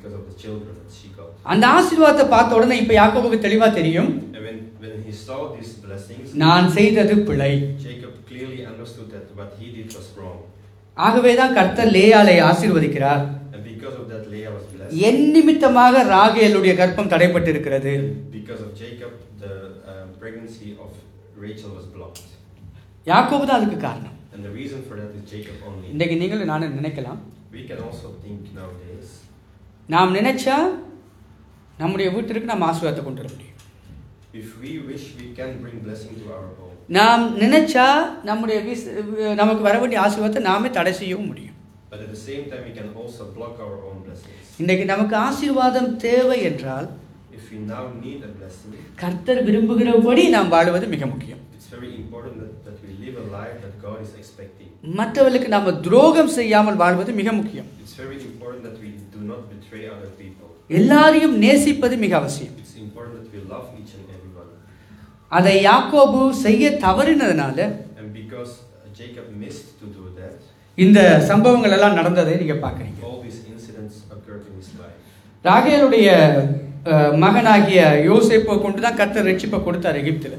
because of the children that she got. அந்த ஆசீர்வாதத்தை பார்த்த உடனே இப்ப யாக்கோபுக்கு தெளிவா தெரியும் And when, when he saw these blessings, நான் செய்தது பிழை Jacob clearly understood that what he did was wrong. ஆகவே தான் கர்த்தர் லேயாலை ஆசீர்வதிக்கிறார் And because of that, Leah was blessed. என் நிமித்தமாக ராகேலுடைய கர்ப்பம் தடைப்பட்டு இருக்கிறது And because of Jacob, the um, pregnancy of Rachel was blocked. யாக்கோபு தான் அதுக்கு காரணம் And the reason for that is Jacob only. இன்றைக்கு நீங்களும் நானும் நினைக்கலாம் We can also think nowadays நாம் நினைச்சா நம்முடைய வீட்டிற்கு நாம் ஆசீர்வாதத்தை கொண்டு வர முடியும் if we wish, we can bring blessing to our home. நாம் நினைச்சா நம்முடைய விஸ்- நமக்கு வர வேண்டிய ஆசீர்வாதத்தை நாமே தடை செய்யவும் முடியும் But at the same time, we can also block our own blessings. இன்றைக்கு நமக்கு ஆசீர்வாதம் தேவை என்றால் If we now need a blessing, கர்த்தர் விரும்புகிறபடி நாம் வாழுவது மிக முக்கியம் it's very important that, that we live a life that God is expecting. மற்றவர்களுக்கு நாம் துரோகம் செய்யாமல் வாழ்வது மிக முக்கியம் It's very important that we do not betray other people. எல்லாரையும் நேசிப்பது மிக அவசியம் It's important that we love each and everyone. அதை யாக்கோபு செய்ய தவறினதுனால And because Jacob missed to do that, இந்த சம்பவங்கள் எல்லாம் நடந்ததை நீங்க பார்க்குறீங்க all these incidents occurred in his life. ராகேலுடைய அஹ், மகனாகிய யோசேப்பை கொண்டு தான் கர்த்தர் ரட்சிப்பை கொடுத்தார் எகிப்தில்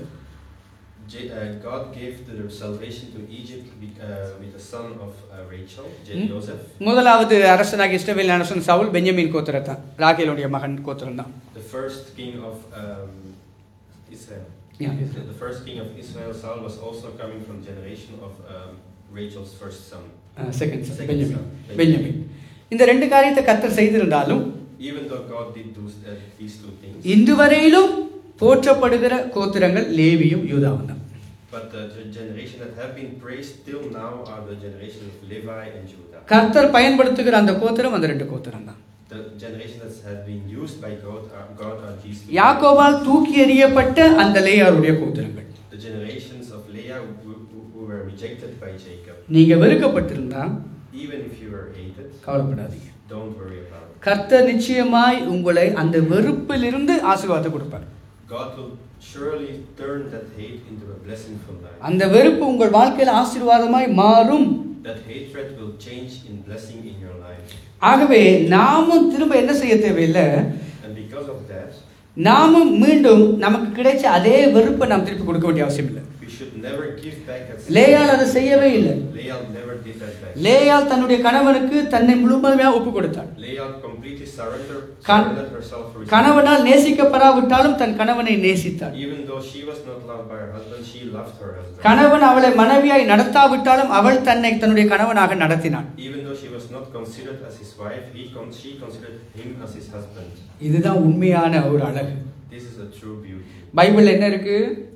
J- uh, God gave the salvation to Egypt be- uh, with the son of uh, Rachel, J- Hmm? Joseph. முதலாவது அரசனாகிய இஸ்ரவேல் அரசன் சவுல் பெஞ்சமின் கோத்திரம் தான் ராகேலுடைய மகன் கோத்திரம் தான் The first king of um, Israel. Yeah. The, the first king of Israel, Saul, was also coming from generation of um, Rachel's first son. Second Second Benjamin son. Benjamin இந்த ரெண்டு காரியத்தை கர்த்தர் செய்திருந்தாலும் Even though God did those, uh, these two things, இன்று வரையிலும் போற்றப்படுகிற கோத்திரங்கள் லேவியும் யூதாவும் தான் but the, the generation that have been praised till now are the generation of Levi and Judah. கர்த்தர் பயன்படுத்துகிற அந்த கோத்திரம் அந்த ரெண்டு கோத்திரம் தான் The generation that has been used by God are, God are these two. யாக்கோபால் தூக்கி எறியப்பட்ட அந்த லேயாருடைய கோத்திரங்கள் The generations of Leah who, who, who were rejected by Jacob. நீங்க வெறுக்கப்பட்டிருந்தா Even if you were hated, கவலைப்படாதீங்க don't worry about it. கர்த்தர் நிச்சயமாய் உங்களை அந்த வெறுப்பிலிருந்து ஆசீர்வாதத்தை கொடுப்பார் God will surely turn that hate into a blessing from life. அந்த வெறுப்பு உங்கள் வாழ்க்கையில் ஆசீர்வாதமாய் மாறும் That hatred will change in blessing in your life. ஆகவே நாமும் திரும்ப என்ன செய்ய தேவையில்லை And because of that, நாமும் மீண்டும் நமக்கு கிடைச்ச அதே வெறுப்பை நாம் திருப்பி கொடுக்க வேண்டிய அவசியம் இல்லை we should never give back as லேயால் அதை செய்யவே இல்லை Leah never did that back. லேயால் தன்னுடைய கணவனுக்கு தன்னை முழுமையாக ஒப்பு கொடுத்தாள் Leah completely surrendered, Kan- surrendered herself for his கணவனால் நேசிக்கப்படாவிட்டாலும் தன் கணவனை நேசித்தாள் Even though she was not loved by her husband, she loved her husband. கணவன் அவளை மனைவியாய் நடத்தாவிட்டாலும் அவள் தன்னை தன்னுடைய கணவனாக நடத்தினாள் Even though she was not considered as his wife, he con- she considered him as his husband. இதுதான் உண்மையான ஒரு அழகு This is a true beauty. Bible என்ன இருக்கு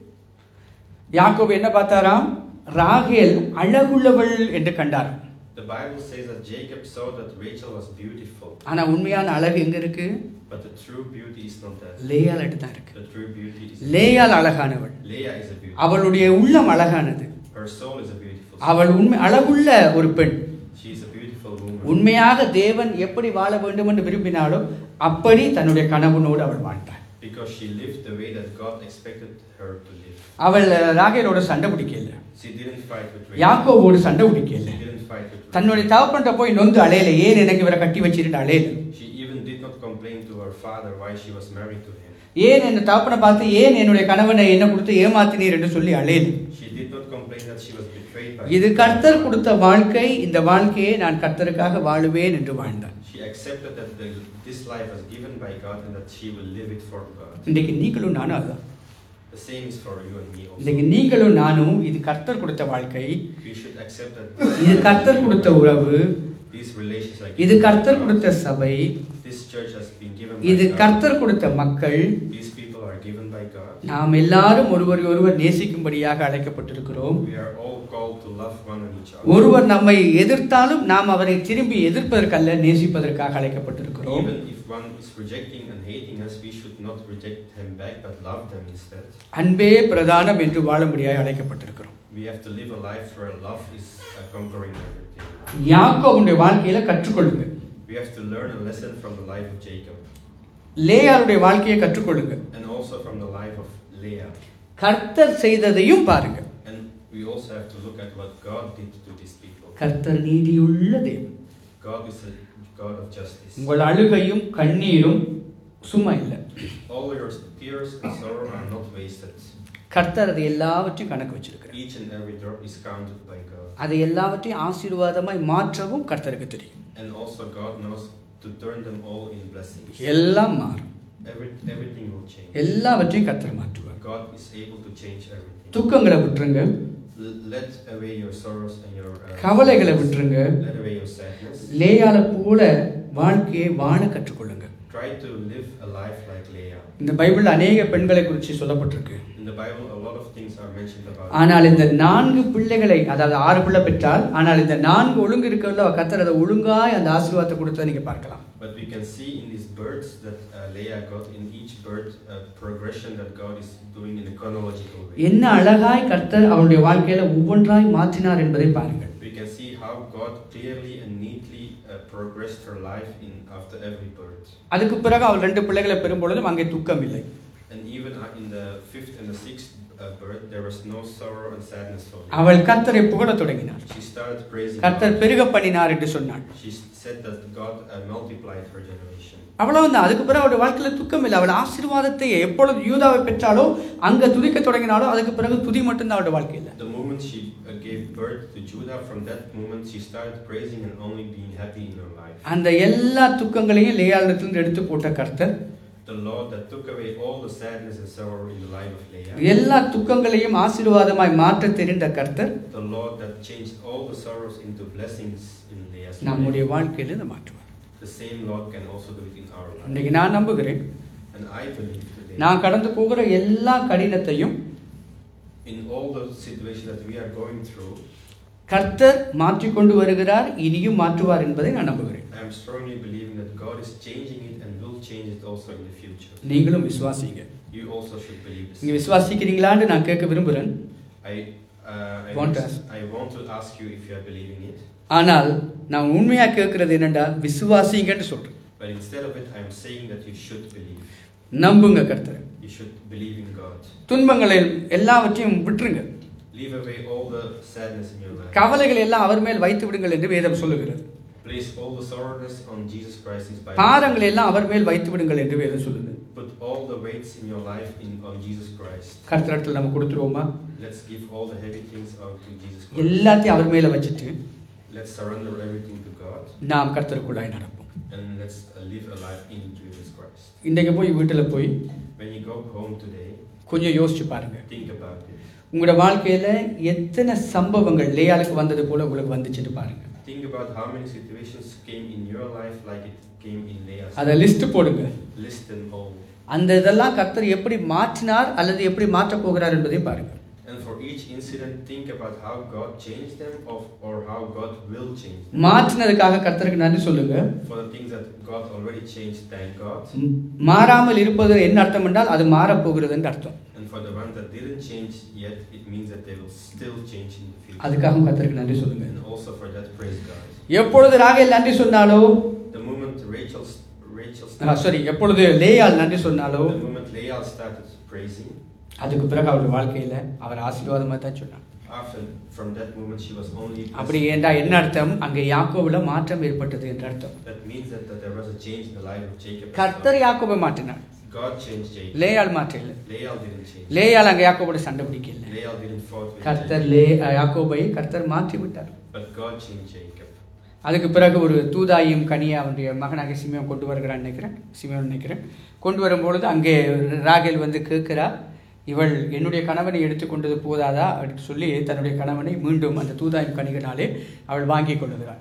யாக்கோபு என்ன பார்த்தாராம் ராகேல் அழகுள்ளவள் என்று கண்டார் The Bible says that Jacob saw that Rachel was beautiful, ஆனா உண்மையான அழகு எங்க இருக்கு but the true beauty is not that. லேயால் தான் இருக்கு The true beauty is லேயால் அழகானவள் Leah is a beauty. அவளுடைய உள்ளம் அழகானது Her soul is a beautiful. அவள் உண்மை அழகுள்ள ஒரு பெண் She is a beautiful woman. உண்மையாக தேவன் எப்படி வாழ வேண்டும் என்று விரும்பினாலோ அப்படி தன்னுடைய கணவனோடு அவள் வாழ்ந்தாள் Because she lived the way that God expected her to live. அவள் ராகேலோட சண்டை பிடிக்கல She didn't fight with Rachel. யாக்கோவோடு சண்டை பிடிக்கல She didn't fight with தன்னுடைய Rachel. தகப்பன்ட்ட போய் நொந்து அலையல ஏன் எனக்கு இவரை கட்டி வச்சிருந்த அலையல She even did not complain to her father why she was married to him. ஏன் என் தகப்பனை பார்த்து ஏன் என்னுடைய கணவனை என்ன கொடுத்து ஏமாத்தினீர் என்று சொல்லி அலையல She did not complain that she was betrayed by இது him. கர்த்தர் கொடுத்த வாழ்க்கை இந்த வாழ்க்கையை நான் கர்த்தருக்காக வாழுவேன் என்று வாழ்ந்தாள் She accepted that the, this life was given by God and that she will live it for God. இன்றைக்கு நீங்களும் நானும் அதுதான் The same is for you and me இன்றைக்கு also. நீங்களும் நானும் இது கர்த்தர் கொடுத்த வாழ்க்கை We should accept that இது கர்த்தர் கொடுத்த உறவு these relations are இது given by கர்த்தர் God. கொடுத்த சபை This church has been given இது by God. கர்த்தர் கொடுத்த மக்கள் These people are given by God. நாம் எல்லாரும் ஒருவரை ஒருவர் நேசிக்கும்படியாக அழைக்கப்பட்டிருக்கிறோம் We are all called to love one and each other. ஒருவர் நம்மை எதிர்த்தாலும் நாம் அவரை திரும்பி எதிர்ப்பதற்கல்ல நேசிப்பதற்காக அழைக்கப்பட்டிருக்கிறோம் Even if one is rejecting and hating us, we should not reject them back but love them instead. அன்பே பிரதானம் என்று வாழும்படியாக அழைக்கப்பட்டிருக்கிறோம் We have to live a life where love is uh, conquering everything. யாக்கோவுடைய வாழ்க்கையில கற்றுக்கொள்ளுங்க We have to learn a lesson from the life of Jacob லேயாருடைய வாழ்க்கையை கற்றுக்கொள்ளுங்க and also from the life of Leah. கர்த்தர் செய்ததையும் பாருங்க And we also have to look at what God did to these people. கர்த்தர் நீதியுள்ள தேவன் God is a God of justice. உங்கள் அழுகையும் கண்ணீரும் சும்மா இல்லை All your tears and sorrow are not wasted. கர்த்தர் அது எல்லாவற்றையும் கணக்கு வச்சிருக்கிறார் Each and every drop is counted by God. அதை எல்லாவற்றையும் ஆசீர்வாதமாய் மாற்றவும் கர்த்தருக்கு தெரியும் And also God knows to turn them all in blessings. எல்லாம் மாறும் Every, everything will change. எல்லாவற்றையும் கர்த்தர் மாற்றுவார் God is able to change everything. துக்கங்களை விட்டுருங்க L- Let away your sorrows and your uh, கவலைகளை விட்டுருங்க let away your sadness. லேயால போல வாழ்க்கையை வாழ கற்றுக்கொள்ளுங்க Try to live a life like Leah. இந்த பைபிள் அநேக பெண்களை குறித்து சொல்லப்பட்டிருக்கு In the Bible, a lot of things are mentioned about. ஆனால் இந்த நான்கு பிள்ளைகளை அதாவது ஆறு பிள்ளை பெற்றால் ஆனால் இந்த நான்கு ஒழுங்கு இருக்கல கர்த்தர் அதை ஒழுங்காய் அந்த ஆசீர்வாதத்தை கொடுத்ததை நீங்க பார்க்கலாம் But we can see in these birds that uh, Leah got in each bird a progression that God is doing in a chronological way. என்ன அழகாய் கர்த்தர் அவருடைய வாழ்க்கையில ஒவ்வொன்றாய் மாற்றினார் என்பதை பாருங்கள் We can see how God clearly and neatly uh, progressed her life in after every bird. அதுக்கு பிறகு அவள் ரெண்டு பிள்ளைகளை பெறும் பொழுதும் அங்கே துக்கம் இல்லை And even uh, in the fifth and the sixth uh, bird, there was no sorrow and sadness for Leah. அவள் கர்த்தரை புகழத் தொடங்கினார் She started praising கர்த்தர் God. பெருக பண்ணினார் என்று சொன்னாள் She said that God uh, multiplied her generation. அவ்வளவுதான் அதுக்கு பிறகு அவருடைய வாழ்க்கையில துக்கம் இல்லை அவள் ஆசீர்வாதத்தை எப்பொழுது யூதாவை பெற்றாலோ அங்க துதிக்க தொடங்கினாலோ அதுக்கு பிறகு துதி மட்டும்தான் அவருடைய வாழ்க்கையில் The moment she uh, gave birth to Judah, from that moment she started praising and only being happy in her life. அந்த எல்லா துக்கங்களையும் லேயாளிடத்திலிருந்து எடுத்து போட்ட கர்த்தர் The Lord that took away all the sadness and sorrow in the life of Leah. எல்லா துக்கங்களையும் ஆசீர்வாதமாய் மாற்ற தெரிந்த கர்த்தர் The Lord that changed all the sorrows into blessings in Leah's நம்முடைய life. வாழ்க்கையில இதை மாற்றுவார் The same Lord can also do it in our life. இன்னைக்கு நான் நம்புகிறேன் And I believe today, நான் கடந்து போகிற எல்லா கடினத்தையும் in all the situations that we are going through, கர்த்தர் மாற்றிக்கொண்டு வருகிறார் இனியும் மாற்றுவார் என்பதை நான் நம்புகிறேன் I am strongly believing that God is changing it and will change it also in the future. நீங்களும் விசுவாசிங்க You also should believe this. நீங்க விசுவாசிக்கிறீங்களான்னு நான் கேட்க விரும்புகிறேன் I, uh, I, Want to want, ask. I want to ask you if you are believing it. ஆனால் நான் உண்மையா கேட்கறது என்னண்டா விசுவாசிங்கன்னு சொல்றேன் But instead of it, I am saying that you should believe. நம்புங்க கர்த்தரை You should believe in God. துன்பங்களை எல்லாவற்றையும் விட்டுருங்க Leave away all the sadness in your life. கவலைகள் எல்லாம் அவர் மேல் வைத்து விடுங்கள் என்று வேதம் சொல்லுகிறது Place all the sorrowness on Jesus Christ, His Bible. பாரங்களை எல்லாம் அவர் மேல் வைத்து விடுங்கள் என்று வேதம் சொல்லுது Put all the weights in your life in on Jesus Christ. கர்த்தரத்தில் நம்ம கொடுத்துருவோமா Let's give all the heavy things out to Jesus Christ. எல்லாத்தையும் அவர் மேல வச்சுட்டு Let's surrender everything to God நாம் கர்த்தருக்குள்ளாய் நடப்போம் and let's uh, live a life in Jesus Christ. இன்றைக்கு போய் வீட்டில் போய் When you go home today, கொஞ்சம் யோசிச்சு பாருங்க think about it. உங்களோட வாழ்க்கையில எத்தனை சம்பவங்கள் லேயாளுக்கு வந்தது போல உங்களுக்கு வந்துச்சுன்னு பாருங்க Think about how many situations came in your life like it came in Leah's. அதை லிஸ்ட் போடுங்க List them all. அந்த இதெல்லாம் கர்த்தர் எப்படி மாற்றினார் அல்லது எப்படி மாற்றப் போகிறார் என்பதையும் பாருங்க And for each incident, think about how God changed them of, or how God will change them. மாற்றினதுக்காக கர்த்தருக்கு நன்றி சொல்லுங்க For the things that God already changed, thank God. ம், மாறாமல் இருப்பது என்ன அர்த்தம் என்றால் அது மாறப்போகிறதுன்னு அர்த்தம் And for the ones that didn't change yet, it means that they will still change in the future. அதுக்காகவும் கர்த்தருக்கு நன்றி சொல்லுங்க And also for that, praise God. எப்பொழுது ராகேல் நன்றி சொன்னாலோ The moment Rachel, Rachel sorry எப்பொழுது லேயால் நன்றி சொன்னாலோ the moment Leah started praising, அதுக்கு பிறகு அவருடைய வாழ்க்கையில அவர் ஆசீர்வாதமா தான் சொன்னார் after from that moment she was only. அப்படி என்றா என்ன அர்த்தம் அங்கே யாக்கோவுல மாற்றம் ஏற்பட்டது என்று அர்த்தம் That means that, that there was a change in the life of Jacob. as கர்த்தர் well. யாக்கோபை மாற்றினார் God changed Jacob. லேயால் மாற்றல Leah didn't change. லேயால் அங்கே யாக்கோபோட சண்டை பிடிக்கல Leah didn't fought with கர்த்தர் Jacob. லே யாக்கோபை கர்த்தர் மாற்றி விட்டார் But God changed Jacob. அதுக்கு பிறகு ஒரு தூதாயும் கனியை அவனுடைய மகனாக சிமியோன் கொண்டு வருகிறான்னு நினைக்கிறேன் சிமியோன் நினைக்கிறேன் கொண்டு வரும்பொழுது அங்கே ராகேல் வந்து கேட்கிறா இவள் என்னுடைய கணவனை எடுத்துக்கொண்டது போதாதா அப்படின்னு சொல்லி தன்னுடைய கணவனை மீண்டும் அந்த தூதாயும் கனிகனாலே அவள் வாங்கி கொள்ளுகிறாள்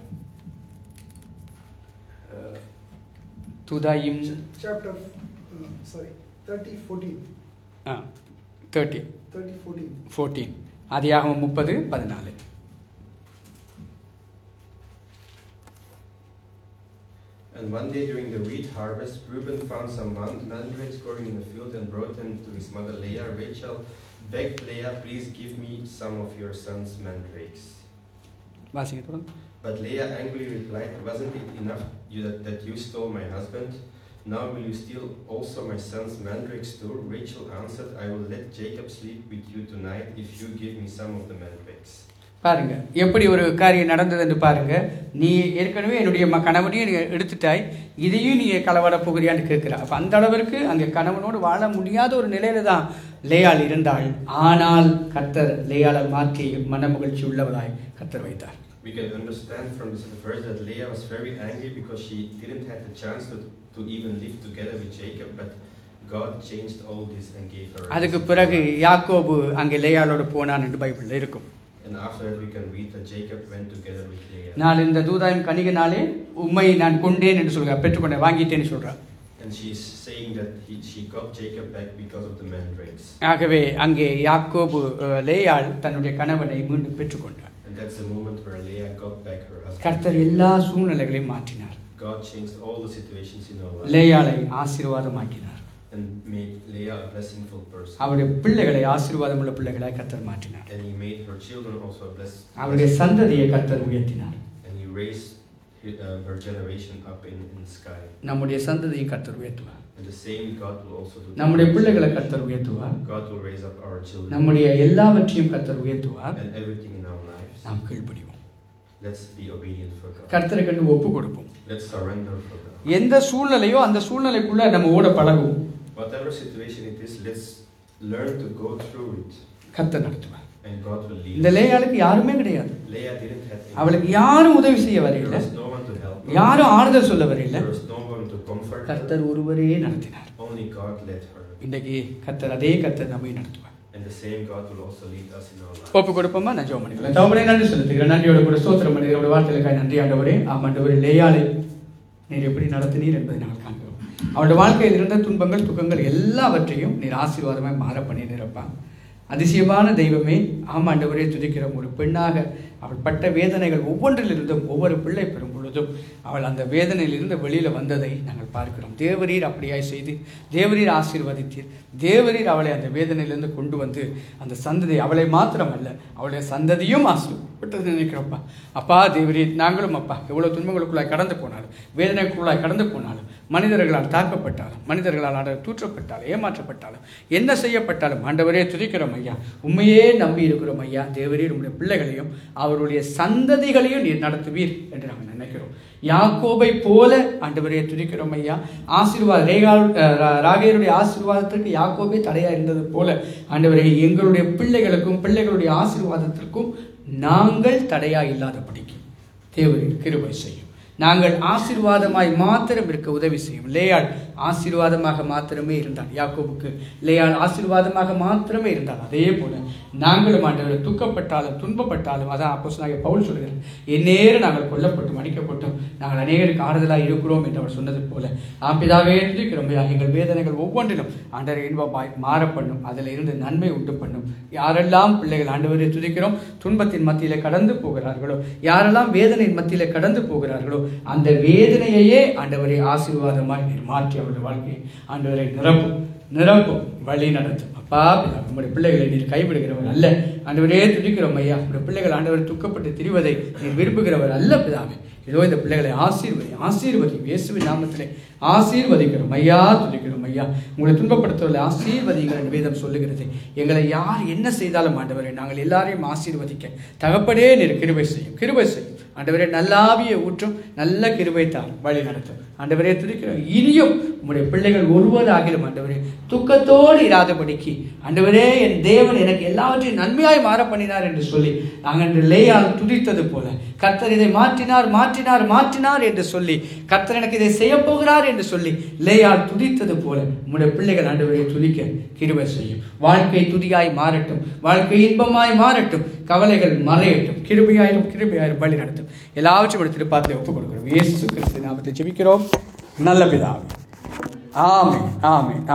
அஹ், தூதாயும் chapter sorry thirty fourteen thirty thirty fourteen fourteen அதியாகமம் முப்பது பதினாலு And one day during the wheat harvest, Reuben found some man- mandrakes growing in the field and brought them to his mother Leah. Rachel begged Leah, Please give me some of your son's mandrakes. வாசிங்க தொடர்ந்து But Leah angrily replied, Wasn't it enough you, that, that you stole my husband? Now will you steal also my son's mandrakes too? Rachel answered, I will let Jacob sleep with you tonight if you give me some of the mandrakes. பாருங்க எப்படி ஒரு காரியம் நடந்தது என்று பாருங்க நீ ஏற்கனவே என்னுடைய ம கணவனையும் நீ எடுத்துட்டாய் இதையும் நீ களவாட போகிறியான்னு கேட்கிறா அப்போ அந்த அளவிற்கு அங்கே கணவனோடு வாழ முடியாத ஒரு நிலையில தான் லேயாள் இருந்தாள் ஆனால் கர்த்தர் லேயாளை மாற்றி மனமகிழ்ச்சி உள்ளவளாய் கர்த்தர் வைத்தார் We can understand from this verse that Leah was very angry because she didn't have the chance to, to even live together with Jacob, but God changed all this and gave her. a அதுக்கு husband. பிறகு யாக்கோபு அங்கே லேயாளோடு போனான் என்று பைபிளில் இருக்கும் And after that, we can read that Jacob went together with Leah. நான் இந்த தூதாயம் கணிகனாலே உண்மையை நான் கொண்டேன் என்று சொல்கிறேன் பெற்றுக்கொண்டேன் வாங்கிட்டேன்னு சொல்கிறான் And she's saying that he, she got Jacob back because of the mandrakes. ஆகவே அங்கே யாக்கோபு அஹ், லேயாள் தன்னுடைய கணவனை மீண்டும் பெற்றுக்கொண்டார் And that's the moment where Leah got back her husband. கர்த்தர் எல்லா சூழ்நிலைகளையும் மாற்றினார் God changed all the situations in her life லேயாளை ஆசீர்வாதமாக்கினார் and made Leah a blessingful person. அவருடைய பிள்ளைகளை ஆசீர்வாதம் உள்ள பிள்ளைகளாய் கர்த்தர் மாற்றினார் And he made her children also a blessed. அவருடைய சந்ததியை கர்த்தர் உயர்த்தினார் And he raised hi- uh, her generation up in, in the sky. நம்முடைய சந்ததியை கர்த்தர் உயர்த்துவார் And the same God will also do. to நம்முடைய us. பிள்ளைகளை கர்த்தர் உயர்த்துவார் God will raise up our children நம்முடைய எல்லாவற்றையும் கர்த்தர் உயர்த்துவார் and everything in our lives. நாம் கீழ்ப்படிவோம் Let's be obedient for God. கர்த்தருக்கு என்று ஒப்பு கொடுப்போம் Let's surrender for God. எந்த சூழ்நிலையோ அந்த சூழ்நிலைக்குள்ள நம்ம ஓட பழகுவோம் Whatever situation it is, let's learn to go through it. கர்த்தர் நடத்துவார் And God will lead. இந்த லேயாளுக்கு யாருமே கிடையாது Leah didn't have anyone. அவளுக்கு யாரும் உதவி செய்ய There வரையில was no one to help her. யாரும் ஆறுதல் சொல்ல வரையில There was no one to comfort her. கர்த்தர் ஒருவரே நடத்தினார் Only God led her. இன்றைக்கு கர்த்தர் அதே கர்த்தர் நம்மை நடத்துவார் And the same God will also lead us in our lives. ஒப்பு கொடுப்போமா நான் ஜோம் பண்ணிக்கலாம் தவறே நன்றி செலுத்துகிறேன் நன்றியோட கூட ஸ்தோத்திரம் பண்ணுகிறோட வார்த்தைகளுக்காக நன்றி ஆண்டவரே ஆம் ஆண்டவரே லேயாளை நீர் எப்படி நடத்தினீர் என்பதை நாங்கள் காண்கிறோம் அவருடைய வாழ்க்கையில் இருந்த துன்பங்கள் துக்கங்கள் எல்லாவற்றையும் நீர் ஆசீர்வாதமாய் மாற பண்ணினீரப்பா அதிசயமான தெய்வமே ஆமாண்டவரே துதிக்கிறோம் ஒரு பெண்ணாக அவள் பட்ட வேதனைகள் ஒவ்வொன்றிலிருந்தும் ஒவ்வொரு பிள்ளை பெறும் பொழுதும் அவள் அந்த வேதனையிலிருந்து வெளியில் வந்ததை நாங்கள் பார்க்கிறோம் தேவரீர் அப்படியாய் செய்து தேவரீர் ஆசீர்வதித்தீர் தேவரீர் அவளை அந்த வேதனையிலிருந்து கொண்டு வந்து அந்த சந்ததி அவளை மாத்திரமல்ல அவளுடைய சந்ததியும் ஆசீர்வப்பட்டது நினைக்கிறோம்ப்பா அப்பா தேவரீர் நாங்களும் அப்பா எவ்வளோ துன்பங்களுக்குள்ளாய் கடந்து போனாலும் வேதனைக்குள்ளாய் கடந்து போனாலும் மனிதர்களால் தாக்கப்பட்டாலும் மனிதர்களால் ஆட தூற்றப்பட்டாலும் ஏமாற்றப்பட்டாலும் என்ன செய்யப்பட்டாலும் ஆண்டவரே துதிக்கிறோம் ஐயா உண்மையே நம்பி இருக்கிறோம் ஐயா தேவரீர் உங்களுடைய பிள்ளைகளையும் அவருடைய சந்ததிகளையும் நீர் நடத்துவீர் என்று நாங்கள் நினைக்கிறோம் யாக்கோபை போல ஆண்டவரே துதிக்கிறோம் ஐயா ஆசீர்வாத ரேகால் அஹ், ரா- ராகேலுடைய ஆசீர்வாதத்திற்கு யாக்கோபே தடையா இருந்தது போல ஆண்டவரே எங்களுடைய பிள்ளைகளுக்கும் பிள்ளைகளுடைய ஆசீர்வாதத்திற்கும் நாங்கள் தடையா இல்லாதபடிக்கு தேவரின் கிருபை செய்யும் நாங்கள் ஆசீர்வாதமாய் மாத்திரம் இருக்க உதவி செய்யும் லேயாள் ஆசீர்வாதமாக மாத்திரமே இருந்தாள் யாக்கோபுக்கு லேயாள் ஆசீர்வாதமாக மாத்திரமே இருந்தாள் அதே போல நாங்களும் ஆண்டவரை துக்கப்பட்டாலும் துன்பப்பட்டாலும் அதான் அப்போஸ்தலனாகிய பவுல் சொல்கிறார் எந்நேரம் நாங்கள் கொல்லப்பட்டும் அடிக்கப்பட்டும் நாங்கள் அநேகருக்கு ஆறுதலாக இருக்கிறோம் என்று அவர் சொன்னது போல ஆம்பிதாவே துதிக்கிறோம் ஐயா, எங்கள் வேதனைகள் ஒவ்வொன்றிலும் ஆண்டவர் இன்பமாய் மாற பண்ணும் அதில் இருந்து நன்மை உண்டு பண்ணும் யாரெல்லாம் பிள்ளைகள் ஆண்டவரை துதிக்கிறோம் துன்பத்தின் மத்தியிலே கடந்து போகிறார்களோ யாரெல்லாம் வேதனையின் மத்தியிலே கடந்து போகிறார்களோ அந்த வேதனையையே ஆண்டவரை ஆசீர்வாதமாய் நீர் மாற்றி அவருடைய வாழ்க்கையை ஆண்டவரை நிரப்பும் நிரப்பும் வழி நடத்தும் அப்பா பிதா, உம்முடைய பிள்ளைகளை நீர் கைவிடுகிறவர் அல்ல ஆண்டவரே துதிக்கிறோம் ஐயா உங்களுடைய பிள்ளைகள் ஆண்டவர் துக்கப்பட்டு திரிவதை நீர் விரும்புகிறவர் அல்ல பிதாவே இதோ இந்த பிள்ளைகளை ஆசீர்வதி ஆசீர்வதி இயேசுவின் நாமத்திலே ஆசீர்வதிக்கிறோம் ஐயா துதிக்கிறோம் ஐயா உங்களை துன்பப்படுத்துவதில் ஆசீர்வதிங்கள் என்று வேதம் சொல்லுகிறது எங்களை யார் என்ன செய்தாலும் ஆண்டவரே நாங்கள் எல்லாரையும் ஆசீர்வதிக்க தகப்படே நீர் கிருபை செய்யும் கிருபை செய்யும் ஆண்டவரே நல்லாவிய ஊற்றும் நல்ல கிருபை தார் வழி நடத்தும் ஆண்டவரே துதிக்கிறோம் இனியும் உம்முடைய பிள்ளைகள் ஒருவராகிலும் ஆண்டவரே துக்கத்தோடு இராதபடிக்கு ஆண்டவரே என் தேவன் எனக்கு எல்லாவற்றையும் நன்மையாய் மாற பண்ணினார் என்று சொல்லி நாங்கள் இன்று லேயால் துதித்தது போல கர்த்தர் இதை மாற்றினார் மாற்றினார் மாற்றினார் என்று சொல்லி கர்த்தர் எனக்கு இதை செய்ய போகிறார் என்று சொல்லி லேயால் துதித்தது போல உம்முடைய பிள்ளைகள் ஆண்டவரை துதிக்க கிருபை செய்யும் வாழ்க்கை துதியாய் மாறட்டும் வாழ்க்கை இன்பமாய் மாறட்டும் கவலைகள் மறையட்டும் கிருபையாயிரும் கிருபையாயிரும் வழி நடத்தும் எல்லாவற்றையும் ஒரு திருப்பாத்திரை ஒப்புக் கொடுக்கிறோம் இயேசு கிறிஸ்து நாமத்தை ஜெபிக்கிறோம் நல்ல பிதாவே ஆமென் ஆமென்